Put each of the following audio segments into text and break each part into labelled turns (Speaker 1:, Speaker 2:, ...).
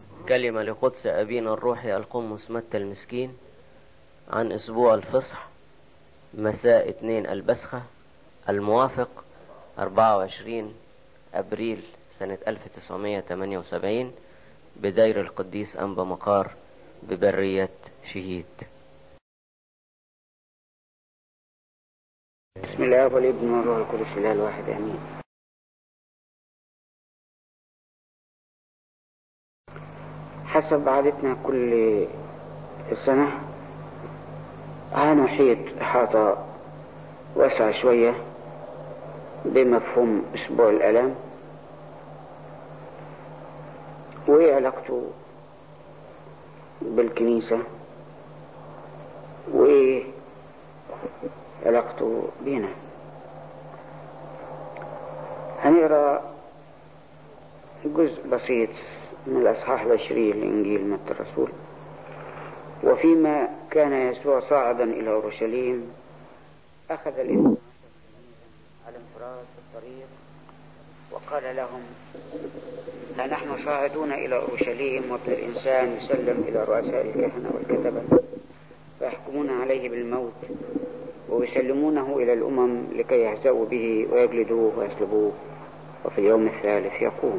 Speaker 1: كلمة لقدس أبينا الروحي القمص متى المسكين عن أسبوع الفصح مساء اتنين البسخة الموافق 24 أبريل سنة 1978 بدير القديس أنبا مقار ببرية شهيد
Speaker 2: بسم الله والابن والروح القدس الاله الواحد امين حسب عادتنا كل سنة هنحيط إحاطة واسعة شوية بمفهوم أسبوع الألم وإيه علاقته بالكنيسة وإيه علاقته بينا هنقرا جزء بسيط من الأصحاح العشرين لإنجيل متى الرسول وفيما كان يسوع صاعدا إلى أورشليم أخذ الإثم على انفراد في الطريق وقال لهم ها نحن صاعدون إلى أورشليم وابن الإنسان يسلم إلى رؤساء الكهنة والكتبة فيحكمون عليه بالموت ويسلمونه إلى الأمم لكي يهزأوا به ويجلدوه ويسلبوه وفي اليوم الثالث يقوم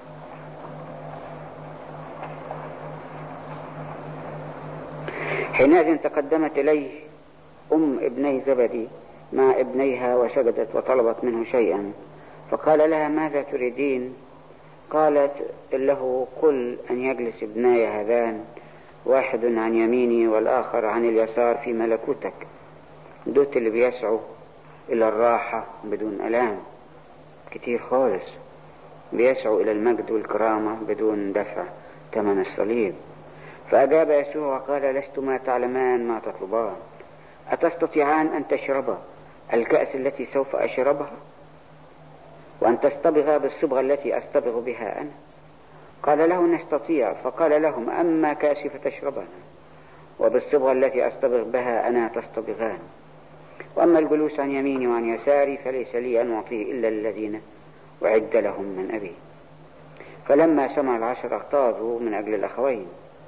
Speaker 2: حينئذ تقدمت إليه أم ابني زبدي مع ابنيها وسجدت وطلبت منه شيئا فقال لها ماذا تريدين قالت له قل أن يجلس ابناي هذان واحد عن يميني والآخر عن اليسار في ملكوتك دوت اللي بيسعوا إلى الراحة بدون ألام كتير خالص بيسعوا إلى المجد والكرامة بدون دفع ثمن الصليب فأجاب يسوع وقال لستما تعلمان ما تطلبان أتستطيعان أن تشربا الكأس التي سوف أشربها وأن تصطبغا بالصبغة التي أصطبغ بها أنا قال له نستطيع فقال لهم أما كاسي فتشربان وبالصبغة التي أصطبغ بها أنا تصطبغان وأما الجلوس عن يميني وعن يساري فليس لي أن أعطيه إلا الذين أعد لهم من أبي فلما سمع العشر اغتاظوا من أجل الأخوين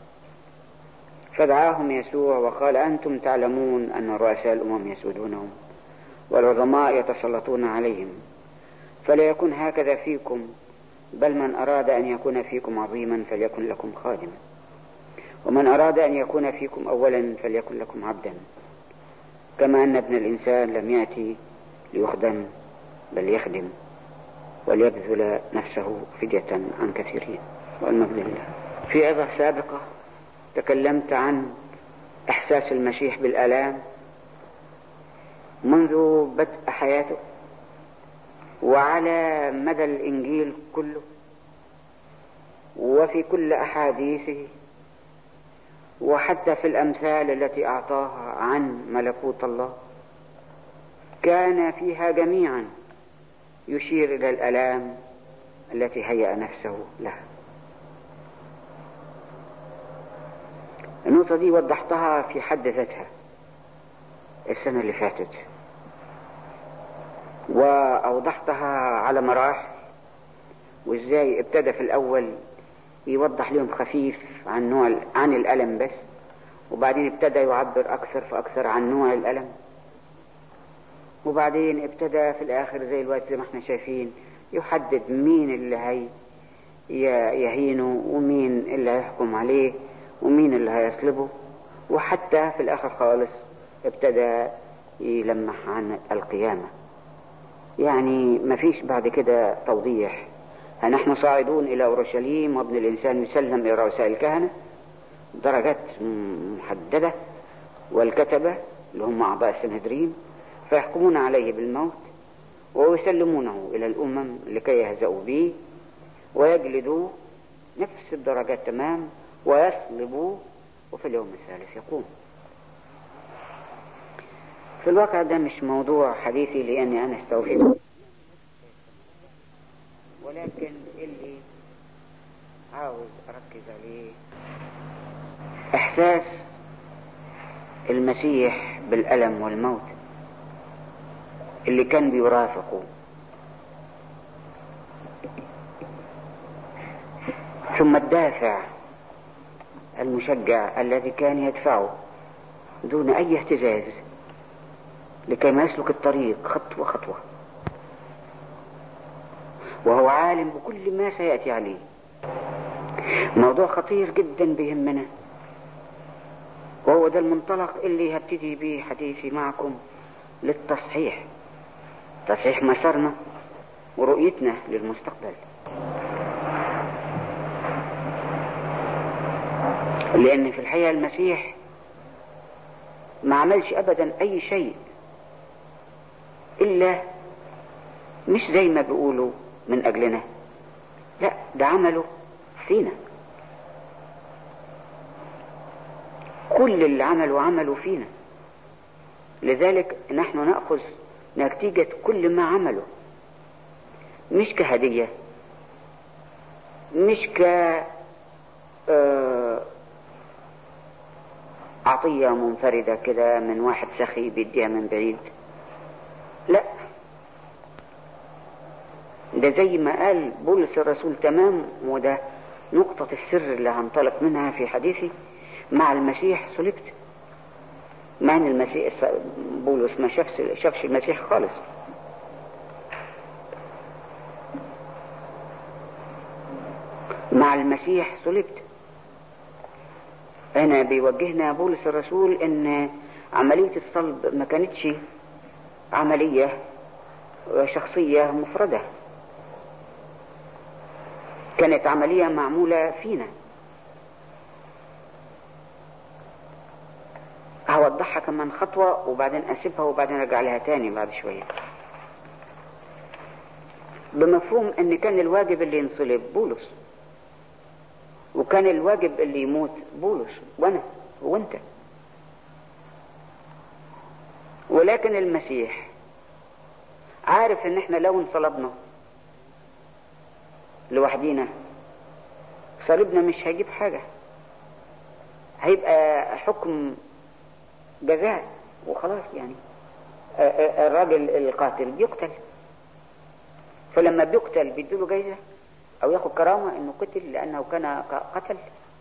Speaker 2: فدعاهم يسوع وقال أنتم تعلمون أن رؤساء الأمم يسودونهم والعظماء يتسلطون عليهم فليكن هكذا فيكم بل من أراد أن يكون فيكم عظيما فليكن لكم خادما ومن أراد أن يكون فيكم أولا فليكن لكم عبدا كما أن ابن الإنسان لم يأتي ليخدم بل يخدم وليبذل نفسه فدية عن كثيرين والمجد لله في عظة سابقة تكلمت عن إحساس المسيح بالآلام منذ بدء حياته وعلى مدى الإنجيل كله وفي كل أحاديثه وحتى في الأمثال التي أعطاها عن ملكوت الله كان فيها جميعا يشير إلى الألام التي هيأ نفسه لها النقطة دي وضحتها في حد ذاتها السنة اللي فاتت وأوضحتها على مراحل وإزاي ابتدى في الأول يوضح لهم خفيف عن نوع عن الألم بس وبعدين ابتدى يعبر أكثر فأكثر عن نوع الألم وبعدين ابتدى في الآخر زي الوقت زي ما احنا شايفين يحدد مين اللي هي يهينه ومين اللي هيحكم عليه ومين اللي هيصلبه وحتى في الآخر خالص ابتدى يلمح عن القيامة يعني ما فيش بعد كده توضيح نحن صاعدون إلى أورشليم وابن الإنسان يسلم إلى رؤساء الكهنة درجات محددة والكتبة اللي هم أعضاء السنهدرين فيحكمون عليه بالموت ويسلمونه إلى الأمم لكي يهزأوا به ويجلدوه نفس الدرجات تمام ويصلبوه وفي اليوم الثالث يقوم في الواقع ده مش موضوع حديثي لأني أنا استوفيته ولكن اللي عاوز أركز عليه إحساس المسيح بالألم والموت اللي كان بيرافقه ثم الدافع المشجع الذي كان يدفعه دون أي اهتزاز لكي ما يسلك الطريق خطوة خطوة وهو عالم بكل ما سيأتي عليه موضوع خطير جدا بيهمنا وهو ده المنطلق اللي هبتدي به حديثي معكم للتصحيح تصحيح مسارنا ورؤيتنا للمستقبل لأن في الحقيقة المسيح ما عملش أبدا أي شيء إلا مش زي ما بيقولوا من أجلنا لا ده عمله فينا كل اللي عمله عمله فينا لذلك نحن نأخذ نتيجة كل ما عمله مش كهدية مش ك آه عطية منفردة كده من واحد سخي بيديها من بعيد لا ده زي ما قال بولس الرسول تمام وده نقطة السر اللي هنطلق منها في حديثي مع المسيح صلبت مع ان المسيح بولس ما شافش شافش المسيح خالص مع المسيح صلبت هنا بيوجهنا بولس الرسول ان عملية الصلب ما كانتش عملية شخصية مفردة كانت عملية معمولة فينا هوضحها كمان خطوة وبعدين أسيبها وبعدين أرجع لها تاني بعد شوية بمفهوم أن كان الواجب اللي ينصلب بولس وكان الواجب اللي يموت بولس وأنا وأنت ولكن المسيح عارف ان احنا لو انصلبنا لوحدينا صليبنا مش هيجيب حاجة هيبقى حكم جزاء وخلاص يعني الراجل القاتل بيقتل فلما بيقتل بيديله جايزة او ياخد كرامة انه قتل لانه كان قتل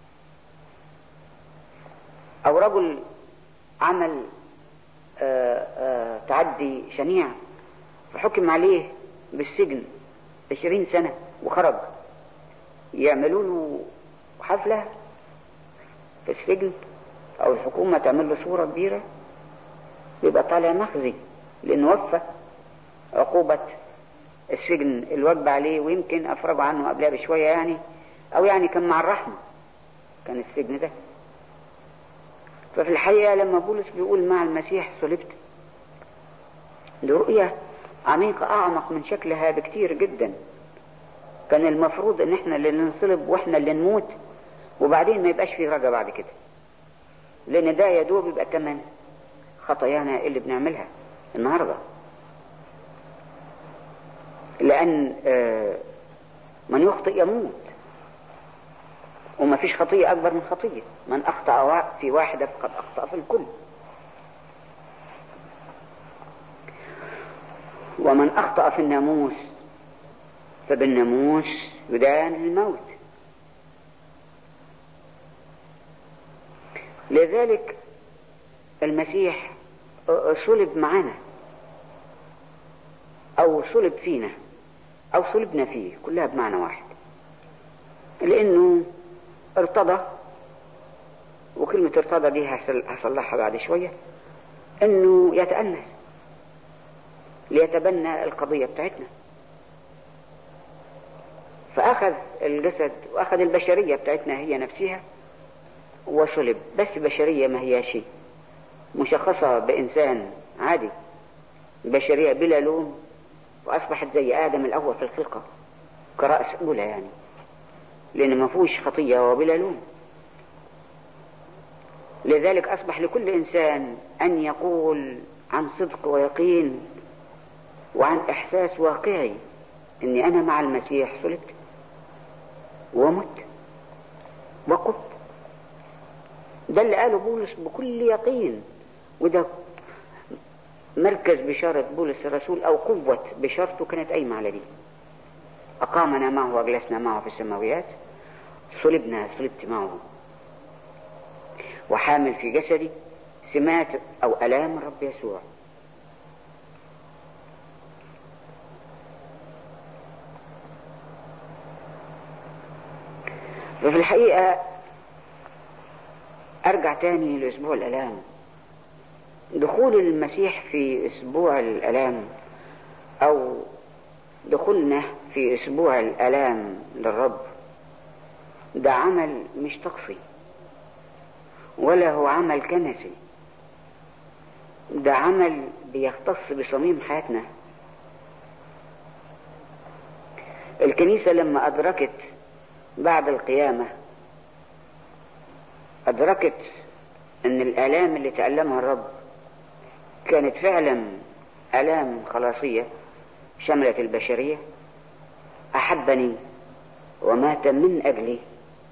Speaker 2: او رجل عمل آآ آآ تعدي شنيع فحكم عليه بالسجن عشرين سنة وخرج يعملوا له حفلة في السجن او الحكومة تعمل له صورة كبيرة يبقى طالع مخزي لانه وفى عقوبة السجن الواجب عليه ويمكن افرجوا عنه قبلها بشوية يعني او يعني كان مع الرحمة كان السجن ده ففي الحقيقة لما بولس بيقول مع المسيح صلبت دي رؤية عميقة أعمق من شكلها بكتير جدا كان المفروض ان احنا اللي ننصلب واحنا اللي نموت وبعدين ما يبقاش في رجا بعد كده لان ده يا دوب يبقى تمن خطايانا اللي بنعملها النهارده لان من يخطئ يموت وما فيش خطية أكبر من خطية من أخطأ في واحدة فقد أخطأ في الكل ومن أخطأ في الناموس فبالناموس يدان الموت لذلك المسيح صلب معنا أو صلب فينا أو صلبنا فيه كلها بمعنى واحد لأنه ارتضى وكلمة ارتضى دي هصلحها بعد شوية انه يتأنس ليتبنى القضية بتاعتنا فأخذ الجسد وأخذ البشرية بتاعتنا هي نفسها وصلب بس بشرية ما هي شيء مشخصة بإنسان عادي بشرية بلا لون وأصبحت زي آدم الأول في الخلقة كرأس أولى يعني لأن ما فيهوش خطية وبلا لوم لذلك أصبح لكل إنسان أن يقول عن صدق ويقين وعن إحساس واقعي أني أنا مع المسيح صلبت ومت وقمت ده اللي قاله بولس بكل يقين وده مركز بشارة بولس الرسول أو قوة بشارته كانت قايمة على دي أقامنا معه وأجلسنا معه في السماويات صلبنا صلبت معه وحامل في جسدي سمات أو ألام الرب يسوع وفي الحقيقة أرجع تاني لأسبوع الألام دخول المسيح في أسبوع الألام أو دخولنا في أسبوع الألام للرب ده عمل مش طقسي ولا هو عمل كنسي ده عمل بيختص بصميم حياتنا الكنيسة لما أدركت بعد القيامة أدركت أن الآلام اللي تألمها الرب كانت فعلا آلام خلاصية شملت البشرية أحبني ومات من أجلي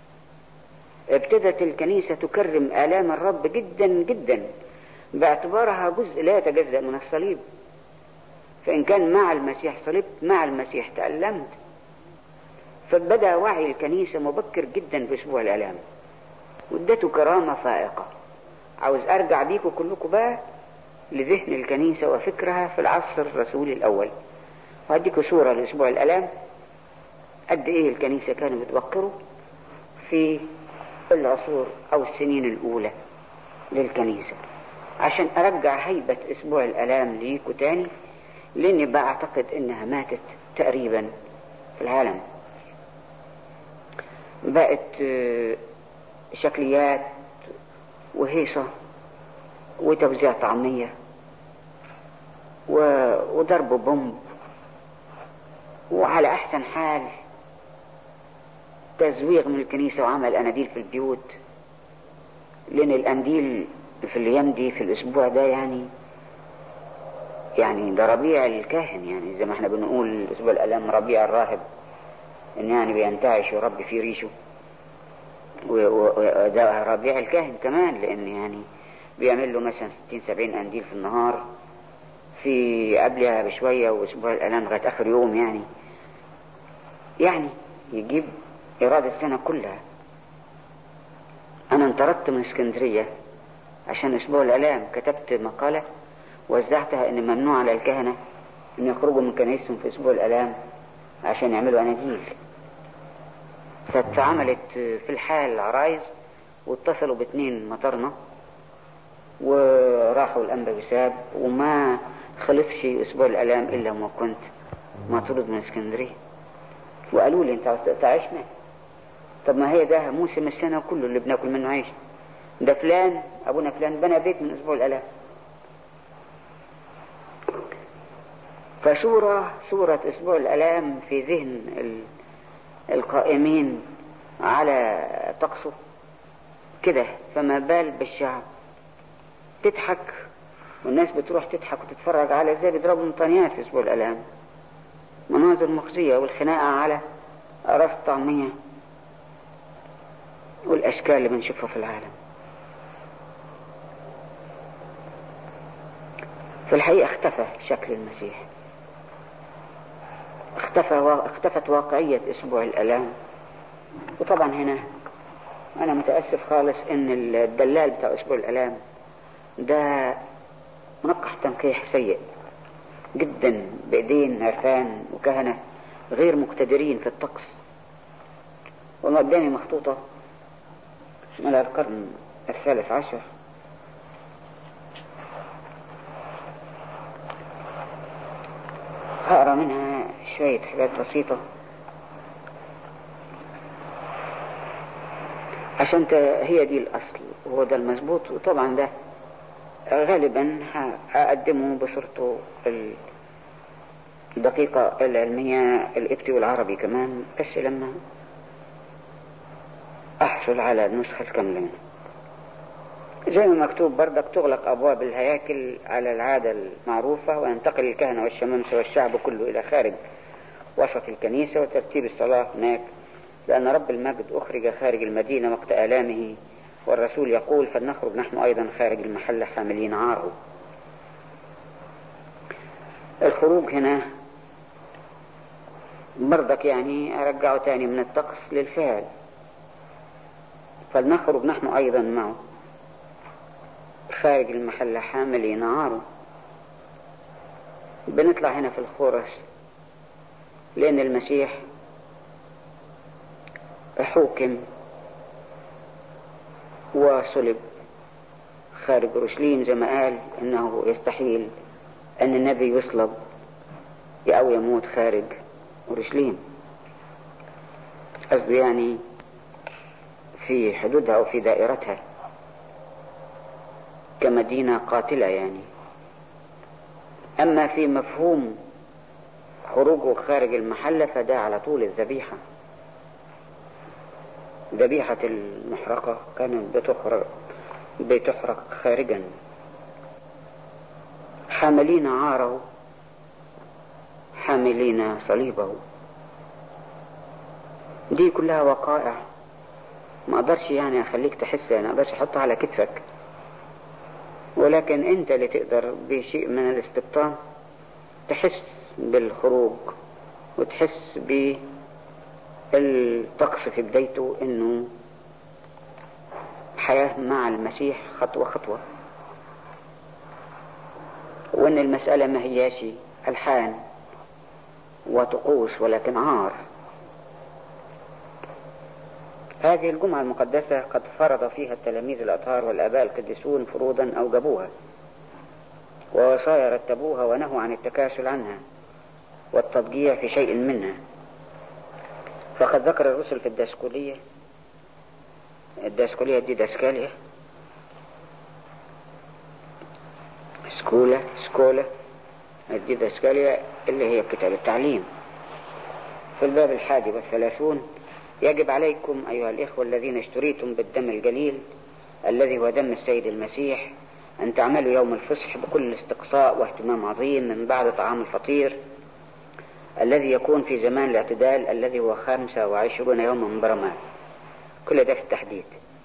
Speaker 2: ابتدت الكنيسة تكرم آلام الرب جدا جدا باعتبارها جزء لا يتجزأ من الصليب فإن كان مع المسيح صلبت مع المسيح تألمت فبدأ وعي الكنيسة مبكر جدا بأسبوع الآلام وادته كرامة فائقة عاوز أرجع بيكم كلكم بقى لذهن الكنيسة وفكرها في العصر الرسولي الأول وأديكم صورة لأسبوع الآلام قد إيه الكنيسة كانوا بتبكروا في العصور أو السنين الأولى للكنيسة عشان أرجع هيبة أسبوع الآلام ليكوا تاني لأني بعتقد إنها ماتت تقريبا في العالم بقت شكليات وهيصة وتوزيع طعمية وضرب بومب وعلى أحسن حال تزويغ من الكنيسة وعمل أناديل في البيوت لأن الأنديل في الأيام دي في الأسبوع ده يعني يعني ده ربيع الكاهن يعني زي ما احنا بنقول أسبوع الألام ربيع الراهب إن يعني بينتعش ويربي فيه ريشه وده ربيع الكاهن كمان لأن يعني بيعمل له مثلا 60 70 أنديل في النهار في قبلها بشوية وأسبوع الألام لغاية آخر يوم يعني يعني يجيب إيراد السنة كلها أنا انطردت من اسكندرية عشان أسبوع الآلام كتبت مقالة وزعتها إن ممنوع على الكهنة إن يخرجوا من كنايسهم في أسبوع الآلام عشان يعملوا أناجيل فاتعملت في الحال عرايز واتصلوا باتنين مطرنا وراحوا الأنبا بساب وما خلصش أسبوع الآلام إلا ما كنت مطرود من اسكندرية وقالوا لي أنت عاوز تقطع عيشنا طب ما هي ده موسم السنة كله اللي بناكل منه عيش ده فلان أبونا فلان بنى بيت من أسبوع الآلام فصورة صورة أسبوع الآلام في ذهن القائمين على طقسه كده فما بال بالشعب تضحك والناس بتروح تضحك وتتفرج على ازاي بيضربوا مطانيات في اسبوع الالام مناظر مخزية والخناقة على راس طعمية والاشكال اللي بنشوفها في العالم في الحقيقة اختفى شكل المسيح اختفى و... اختفت واقعية اسبوع الالام وطبعا هنا انا متأسف خالص ان الدلال بتاع اسبوع الالام ده منقح تنقيح سيء جدا بايدين عرفان وكهنة غير مقتدرين في الطقس وانا قدامي مخطوطة من القرن الثالث عشر هقرا منها شوية حاجات بسيطة عشان هي دي الأصل وهو ده المظبوط وطبعا ده غالبا هقدمه بصورته الدقيقة العلمية الإبتي والعربي كمان بس لما أحصل على النسخة الكاملة منه زي ما مكتوب بردك تغلق أبواب الهياكل على العادة المعروفة وينتقل الكهنة والشمامسة والشعب كله إلى خارج وسط الكنيسة وترتيب الصلاة هناك لأن رب المجد أخرج خارج المدينة وقت آلامه والرسول يقول فلنخرج نحن أيضا خارج المحل حاملين عاره الخروج هنا برضك يعني أرجعه تاني من الطقس للفعل فلنخرج نحن أيضا معه خارج المحلة حاملين نار بنطلع هنا في الخورس لأن المسيح حوكم وصلب خارج أورشليم زي ما قال إنه يستحيل أن النبي يصلب أو يموت خارج أورشليم قصدي يعني في حدودها أو في دائرتها كمدينة قاتلة يعني أما في مفهوم خروجه خارج المحلة فده على طول الذبيحة ذبيحة المحرقة كانت بتحرق بتحرق خارجا حاملين عاره حاملين صليبه دي كلها وقائع ما اقدرش يعني اخليك تحس انا اقدرش احطها على كتفك ولكن انت اللي تقدر بشيء من الاستبطان تحس بالخروج وتحس بالطقس في بدايته انه حياة مع المسيح خطوة خطوة وان المسألة ما هياش الحان وطقوس ولكن عار هذه الجمعة المقدسة قد فرض فيها التلاميذ الأطهار والآباء القديسون فروضا أوجبوها ووصايا رتبوها ونهوا عن التكاسل عنها والتضجيع في شيء منها فقد ذكر الرسل في الداسكولية الداسكولية دي داسكالية سكولة سكولة دي داسكالية اللي هي كتاب التعليم في الباب الحادي والثلاثون يجب عليكم أيها الإخوة الذين اشتريتم بالدم الجليل الذي هو دم السيد المسيح أن تعملوا يوم الفصح بكل استقصاء واهتمام عظيم من بعد طعام الفطير الذي يكون في زمان الاعتدال الذي هو خمسة وعشرون يوما من برمات كل ده في التحديد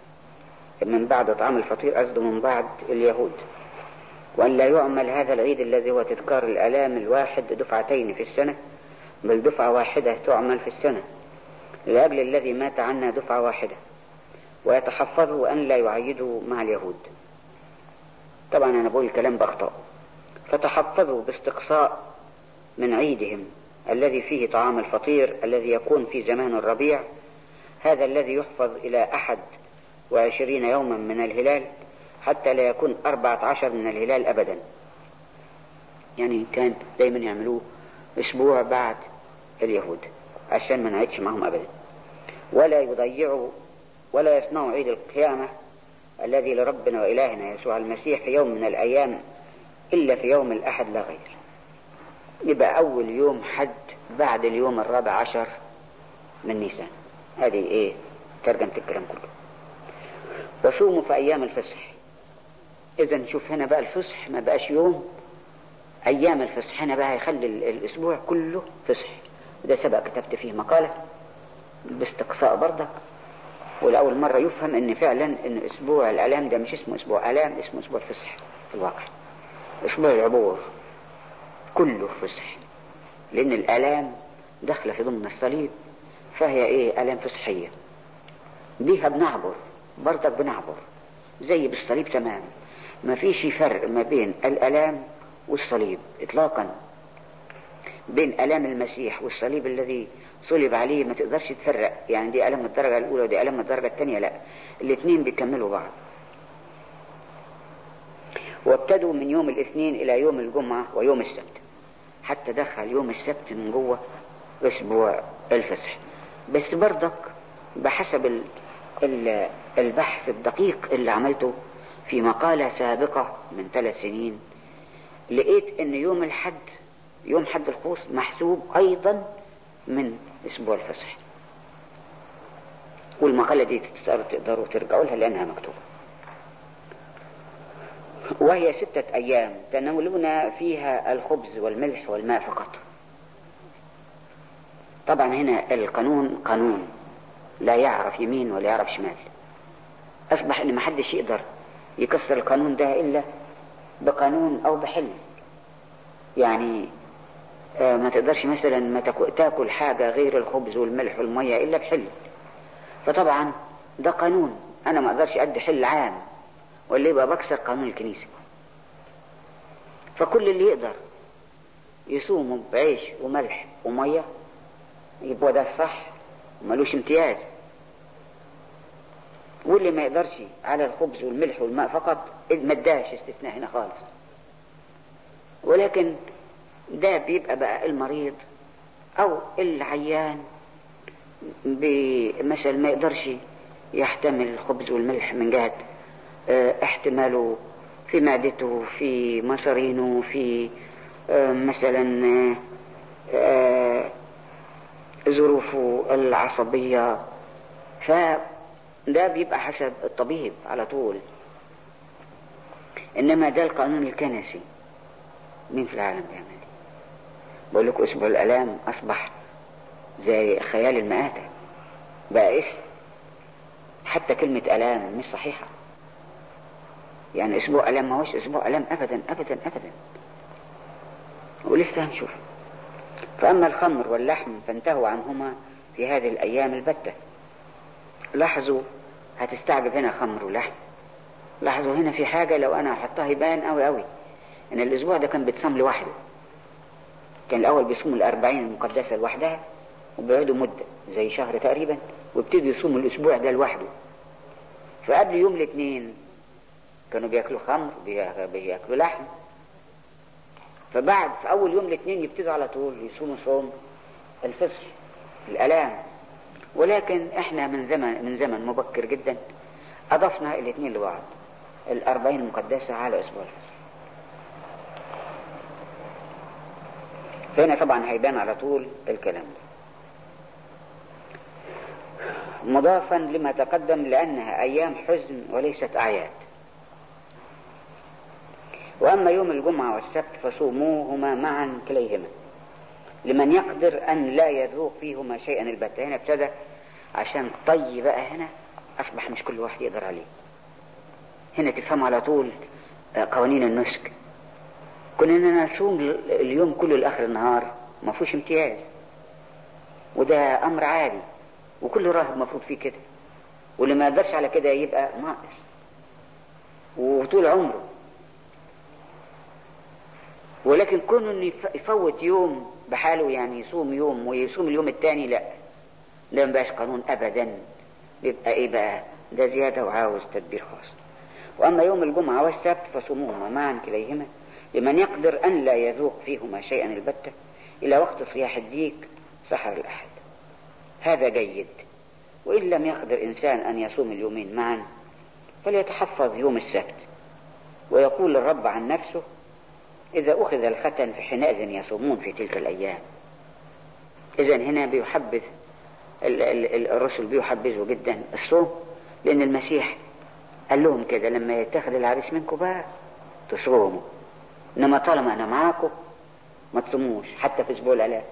Speaker 2: من بعد طعام الفطير قصده من بعد اليهود وأن لا يعمل هذا العيد الذي هو تذكار الآلام الواحد دفعتين في السنة بل دفعة واحدة تعمل في السنة لأجل الذي مات عنا دفعة واحدة ويتحفظوا أن لا يعيدوا مع اليهود طبعا أنا بقول الكلام بأخطاء فتحفظوا باستقصاء من عيدهم الذي فيه طعام الفطير الذي يكون في زمان الربيع هذا الذي يحفظ إلى أحد وعشرين يوما من الهلال حتى لا يكون أربعة عشر من الهلال أبدا يعني كان دايما يعملوه أسبوع بعد اليهود عشان ما نعيدش معهم أبدا ولا يضيعوا ولا يصنعوا عيد القيامة الذي لربنا وإلهنا يسوع المسيح في يوم من الأيام إلا في يوم الأحد لا غير يبقى أول يوم حد بعد اليوم الرابع عشر من نيسان هذه إيه ترجمة الكلام كله وصوموا في أيام الفصح إذا نشوف هنا بقى الفصح ما بقاش يوم أيام الفصح هنا بقى يخلي الأسبوع كله فصح ده سبق كتبت فيه مقالة باستقصاء برضك ولأول مرة يفهم ان فعلا ان اسبوع الالام ده مش اسمه اسبوع الام اسمه اسبوع فصح في الواقع اسبوع العبور كله فصح لان الالام داخلة في ضمن الصليب فهي ايه الام فصحية بيها بنعبر برضك بنعبر زي بالصليب تمام ما فيش فرق ما بين الالام والصليب اطلاقا بين الام المسيح والصليب الذي صلب عليه ما تقدرش تفرق يعني دي ألم الدرجة الأولى ودي ألم الدرجة الثانية لا الاثنين بيكملوا بعض وابتدوا من يوم الاثنين إلى يوم الجمعة ويوم السبت حتى دخل يوم السبت من جوه أسبوع الفصح بس برضك بحسب ال ال البحث الدقيق اللي عملته في مقالة سابقة من ثلاث سنين لقيت ان يوم الحد يوم حد الخوص محسوب ايضا من اسبوع الفصح والمقالة دي تقدروا ترجعوا لها لانها مكتوبة وهي ستة ايام تناولون فيها الخبز والملح والماء فقط طبعا هنا القانون قانون لا يعرف يمين ولا يعرف شمال اصبح ان محدش يقدر يكسر القانون ده الا بقانون او بحل يعني ما تقدرش مثلا ما تاكل حاجة غير الخبز والملح والمية إلا بحل فطبعا ده قانون أنا ما أقدرش أدي حل عام ولا يبقى بكسر قانون الكنيسة فكل اللي يقدر يصوم بعيش وملح ومية يبقى ده الصح وملوش امتياز واللي ما يقدرش على الخبز والملح والماء فقط ما اداش استثناء هنا خالص ولكن ده بيبقى بقى المريض او العيان مثلا ما يقدرش يحتمل الخبز والملح من جهة اه احتماله في معدته في مصارينه في اه مثلا اه ظروفه العصبية فده بيبقى حسب الطبيب على طول انما ده القانون الكنسي مين في العالم بيعمل بقول لكم اسبوع الالام اصبح زي خيال المآتة بقى اسم حتى كلمة الام مش صحيحة يعني اسبوع الام ما هوش اسبوع الام ابدا ابدا ابدا ولسه هنشوف فاما الخمر واللحم فانتهوا عنهما في هذه الايام البتة لاحظوا هتستعجب هنا خمر ولحم لاحظوا هنا في حاجة لو انا احطها يبان قوي قوي ان الاسبوع ده كان بيتصام لوحده كان الاول بيصوموا الاربعين المقدسة لوحدها وبيقعدوا مدة زي شهر تقريبا وابتدوا يصوموا الاسبوع ده لوحده فقبل يوم الاثنين كانوا بياكلوا خمر بياكلوا لحم فبعد في اول يوم الاثنين يبتدوا على طول يصوموا صوم الفصل الالام ولكن احنا من زمن من زمن مبكر جدا اضفنا الاثنين لبعض الاربعين المقدسة على اسبوع الفصل فهنا طبعا هيبان على طول الكلام ده مضافا لما تقدم لأنها أيام حزن وليست أعياد وأما يوم الجمعة والسبت فصوموهما معا كليهما لمن يقدر أن لا يذوق فيهما شيئا البتة هنا ابتدى عشان طي بقى هنا أصبح مش كل واحد يقدر عليه هنا تفهم على طول قوانين النسك كنا نصوم اليوم كله لآخر النهار ما فيهوش امتياز وده أمر عادي وكل راهب مفروض فيه كده واللي ما يقدرش على كده يبقى ناقص وطول عمره ولكن كونه انه يفوت يوم بحاله يعني يصوم يوم ويصوم اليوم التاني لا ده مبقاش قانون ابدا بيبقى ايه بقى ده زيادة وعاوز تدبير خاص واما يوم الجمعة والسبت فصوموهما معا كليهما لمن يقدر ان لا يذوق فيهما شيئا البتة الى وقت صياح الديك سحر الاحد هذا جيد وإن لم يقدر إنسان أن يصوم اليومين معا فليتحفظ يوم السبت ويقول الرب عن نفسه إذا أخذ الختن فحينئذ يصومون في تلك الأيام إذا هنا بيحبذ الرسل بيحبذوا جدا الصوم لأن المسيح قال لهم كده لما يتخذ العريس منكم بقى تصوموا إنما طالما أنا معاكم ما تصوموش حتى في أسبوع الآلاف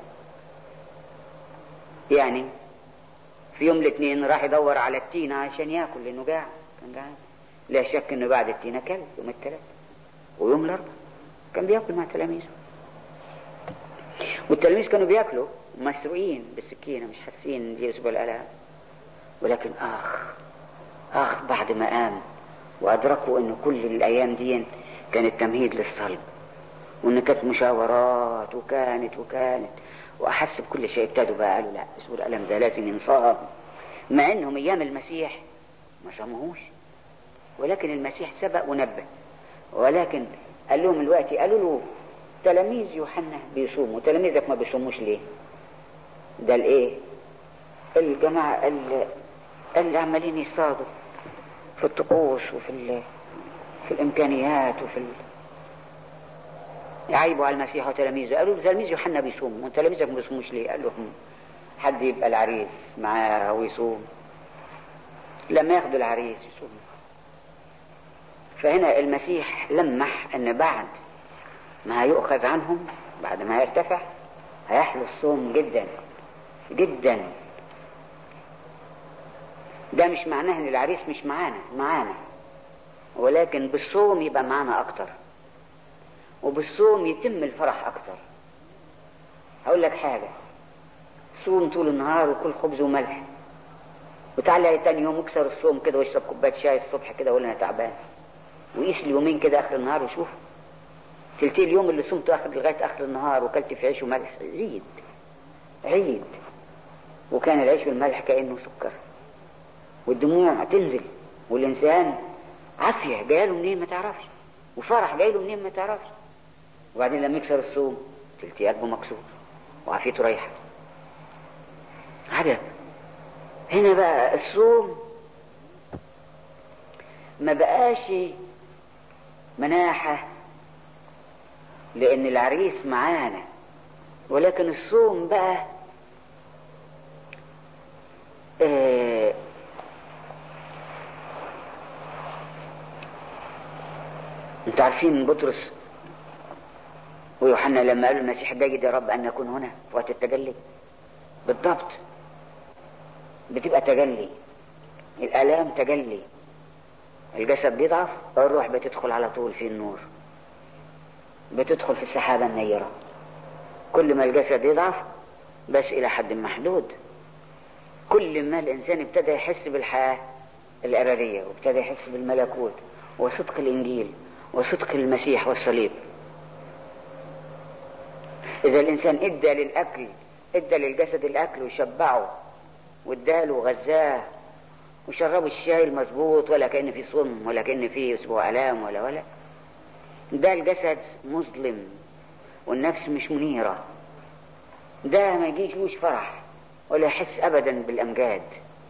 Speaker 2: يعني في يوم الاثنين راح يدور على التينة عشان ياكل لانه جاع كان جعان لا شك انه بعد التينة كل يوم الثلاث ويوم الاربعاء كان بياكل مع تلاميذه والتلاميذ كانوا بياكلوا مسروقين بالسكينة مش حاسين دي اسبوع الالام ولكن اخ اخ بعد ما قام وادركوا انه كل الايام دي كانت تمهيد للصلب وان كانت مشاورات وكانت وكانت واحس بكل شيء ابتدوا بقى قالوا لا اسبوع الالم ده لازم ينصاب مع انهم ايام المسيح ما صاموهوش ولكن المسيح سبق ونبه ولكن قال لهم دلوقتي قالوا له تلاميذ يوحنا بيصوموا تلاميذك ما بيصوموش ليه ده الايه الجماعة اللي, اللي عمالين يصادوا في الطقوس وفي ال... في الامكانيات وفي ال... يعيبوا على المسيح وتلاميذه قالوا له تلاميذ يوحنا بيصوموا وتلاميذك ما بيصوموش ليه قال لهم حد يبقى العريس معاه ويصوم لما ياخدوا العريس يصوم فهنا المسيح لمح ان بعد ما هيؤخذ عنهم بعد ما يرتفع هيحلو الصوم جدا جدا ده مش معناه ان العريس مش معانا معانا ولكن بالصوم يبقى معانا اكتر وبالصوم يتم الفرح اكتر هقول لك حاجة صوم طول النهار وكل خبز وملح وتعالى تاني يوم اكسر الصوم كده واشرب كوبايه شاي الصبح كده وقول انا تعبان وقيس لي يومين كده اخر النهار وشوف تلتي اليوم اللي صمت اخر لغايه اخر النهار وكلت في عيش وملح عيد عيد وكان العيش والملح كانه سكر والدموع تنزل والانسان عافيه جايله منين ما تعرفش وفرح جايله منين ما تعرفش وبعدين لما يكسر الصوم تلتي قلبه مكسور وعافيته رايحه عجب هنا بقى الصوم ما بقاش مناحة لأن العريس معانا ولكن الصوم بقى آه انتوا عارفين بطرس ويوحنا لما قالوا المسيح باجد يا رب ان نكون هنا في وقت التجلي بالضبط بتبقى تجلي الالام تجلي الجسد بيضعف الروح بتدخل على طول في النور بتدخل في السحابة النيرة كل ما الجسد يضعف بس إلى حد محدود كل ما الإنسان ابتدى يحس بالحياة الأرارية وابتدى يحس بالملكوت وصدق الإنجيل وصدق المسيح والصليب إذا الإنسان إدى للأكل إدى للجسد الأكل وشبعه واداله وغذاه وشربوا الشاي المظبوط ولا كأن في صم ولا كأن في أسبوع ألام ولا ولا ده الجسد مظلم والنفس مش منيرة ده ما يجيش فرح ولا يحس أبدا بالأمجاد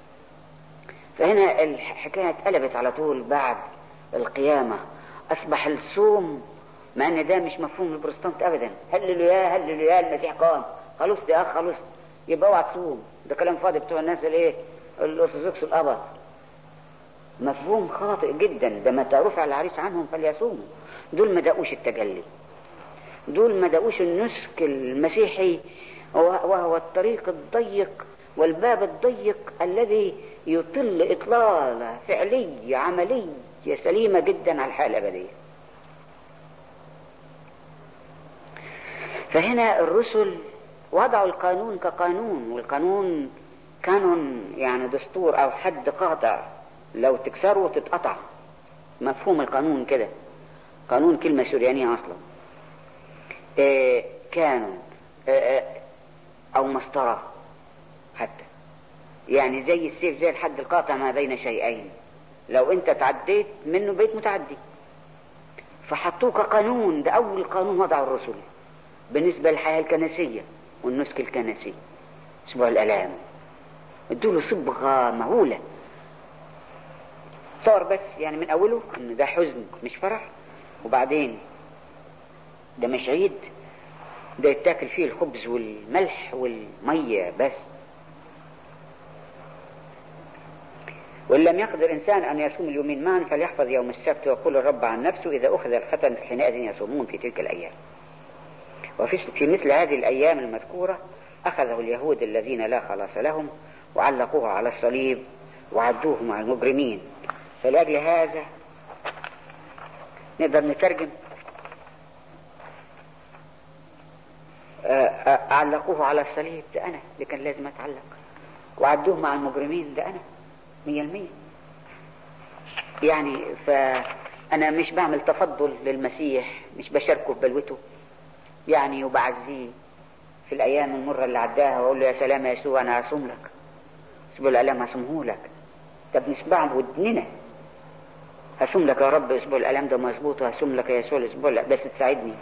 Speaker 2: فهنا الحكاية اتقلبت على طول بعد القيامة أصبح الصوم مع أن ده مش مفهوم البروتستانت أبدا هللوا يا هللوا يا المسيح قام خلص يا أخ خلص يبقى اوعى تصوم ده كلام فاضي بتوع الناس الايه الارثوذكس الابط مفهوم خاطئ جدا ده متى رفع العريس عنهم فليصوموا دول ما دقوش التجلي دول ما دقوش النسك المسيحي وهو الطريق الضيق والباب الضيق الذي يطل إطلالة فعلية عملية سليمة جدا على الحياة الأبدية فهنا الرسل وضعوا القانون كقانون والقانون كانون يعني دستور او حد قاطع لو تكسره تتقطع مفهوم القانون كده قانون كلمة سوريانية اصلا إيه كانون إيه او مسطرة حتى يعني زي السيف زي الحد القاطع ما بين شيئين لو انت تعديت منه بيت متعدي فحطوه كقانون ده اول قانون وضعه الرسل بالنسبة للحياة الكنسية والنسك الكنسي اسبوع الالام ادوا له صبغه مهوله صور بس يعني من اوله ان ده حزن مش فرح وبعدين ده مش عيد ده يتاكل فيه الخبز والملح والميه بس وإن لم يقدر إنسان أن يصوم اليومين معا فليحفظ يوم السبت ويقول الرب عن نفسه إذا أخذ الختن حينئذ يصومون في تلك الأيام وفي في مثل هذه الأيام المذكورة أخذه اليهود الذين لا خلاص لهم وعلقوه على الصليب وعدوه مع المجرمين فلأجل هذا نقدر نترجم علقوه على الصليب ده أنا اللي كان لازم أتعلق وعدوه مع المجرمين ده أنا مية المية يعني فأنا مش بعمل تفضل للمسيح مش بشاركه في بلوته يعني وبعزيه في الأيام المرة اللي عداها وأقول له يا سلام يا يسوع أنا هصوم لك أسبوع الألام هصومه لك طب نسمع ودننا هصوم لك يا رب أسبوع الألام ده مظبوط وهصوم لك يا يسوع الأسبوع لا بس تساعدني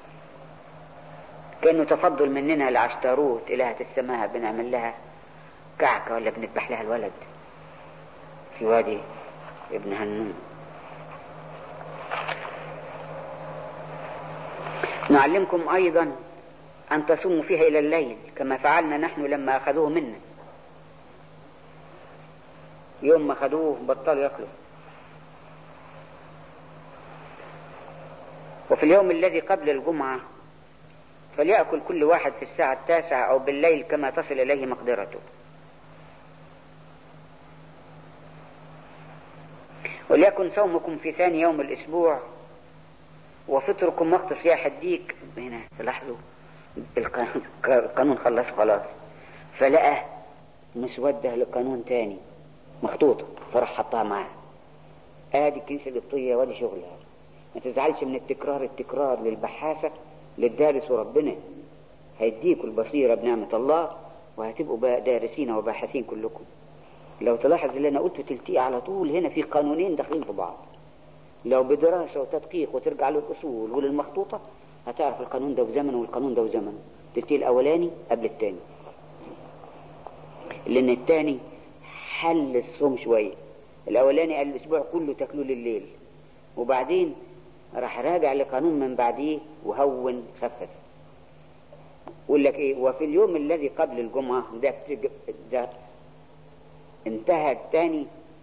Speaker 2: كأنه تفضل مننا لعشتروت إلهة السماء بنعمل لها كعكة ولا بنذبح لها الولد في وادي ابن هنون نعلمكم أيضا أن تصوموا فيها إلى الليل كما فعلنا نحن لما أخذوه منا يوم ما أخذوه بطلوا يأكلوا وفي اليوم الذي قبل الجمعة فليأكل كل واحد في الساعة التاسعة أو بالليل كما تصل إليه مقدرته وليكن صومكم في ثاني يوم الأسبوع وفطركم وقت صياح الديك هنا تلاحظوا القانون خلص خلاص فلقى مسودة لقانون تاني مخطوطة فراح حطها معاه ادي الكنيسة القبطية وادي شغلها ما تزعلش من التكرار التكرار للبحاثة للدارس وربنا هيديكوا البصيرة بنعمة الله وهتبقوا بقى دارسين وباحثين كلكم لو تلاحظ اللي انا قلته تلتقي على طول هنا في قانونين داخلين في بعض لو بدراسة وتدقيق وترجع للأصول وللمخطوطة هتعرف القانون ده وزمن والقانون ده وزمن تلتقي الأولاني قبل التاني لأن التاني حل الصوم شوية الأولاني قال الأسبوع كله تاكلوا الليل وبعدين راح راجع لقانون من بعديه وهون خفف يقول لك ايه وفي اليوم الذي قبل الجمعة ده, ده انتهى الثاني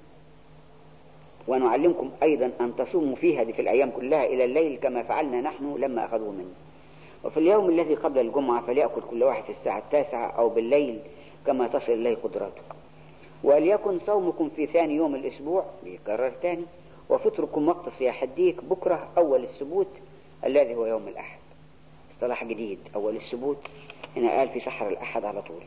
Speaker 2: ونعلمكم أيضا أن تصوموا فيها دي في الأيام كلها إلى الليل كما فعلنا نحن لما أخذوه منا وفي اليوم الذي قبل الجمعة فليأكل كل واحد في الساعة التاسعة أو بالليل كما تصل إليه قدراته وليكن صومكم في ثاني يوم الأسبوع بيكرر ثاني وفطركم وقت صياح الديك بكرة أول السبوت الذي هو يوم الأحد اصطلاح جديد أول السبوت هنا قال في سحر الأحد على طول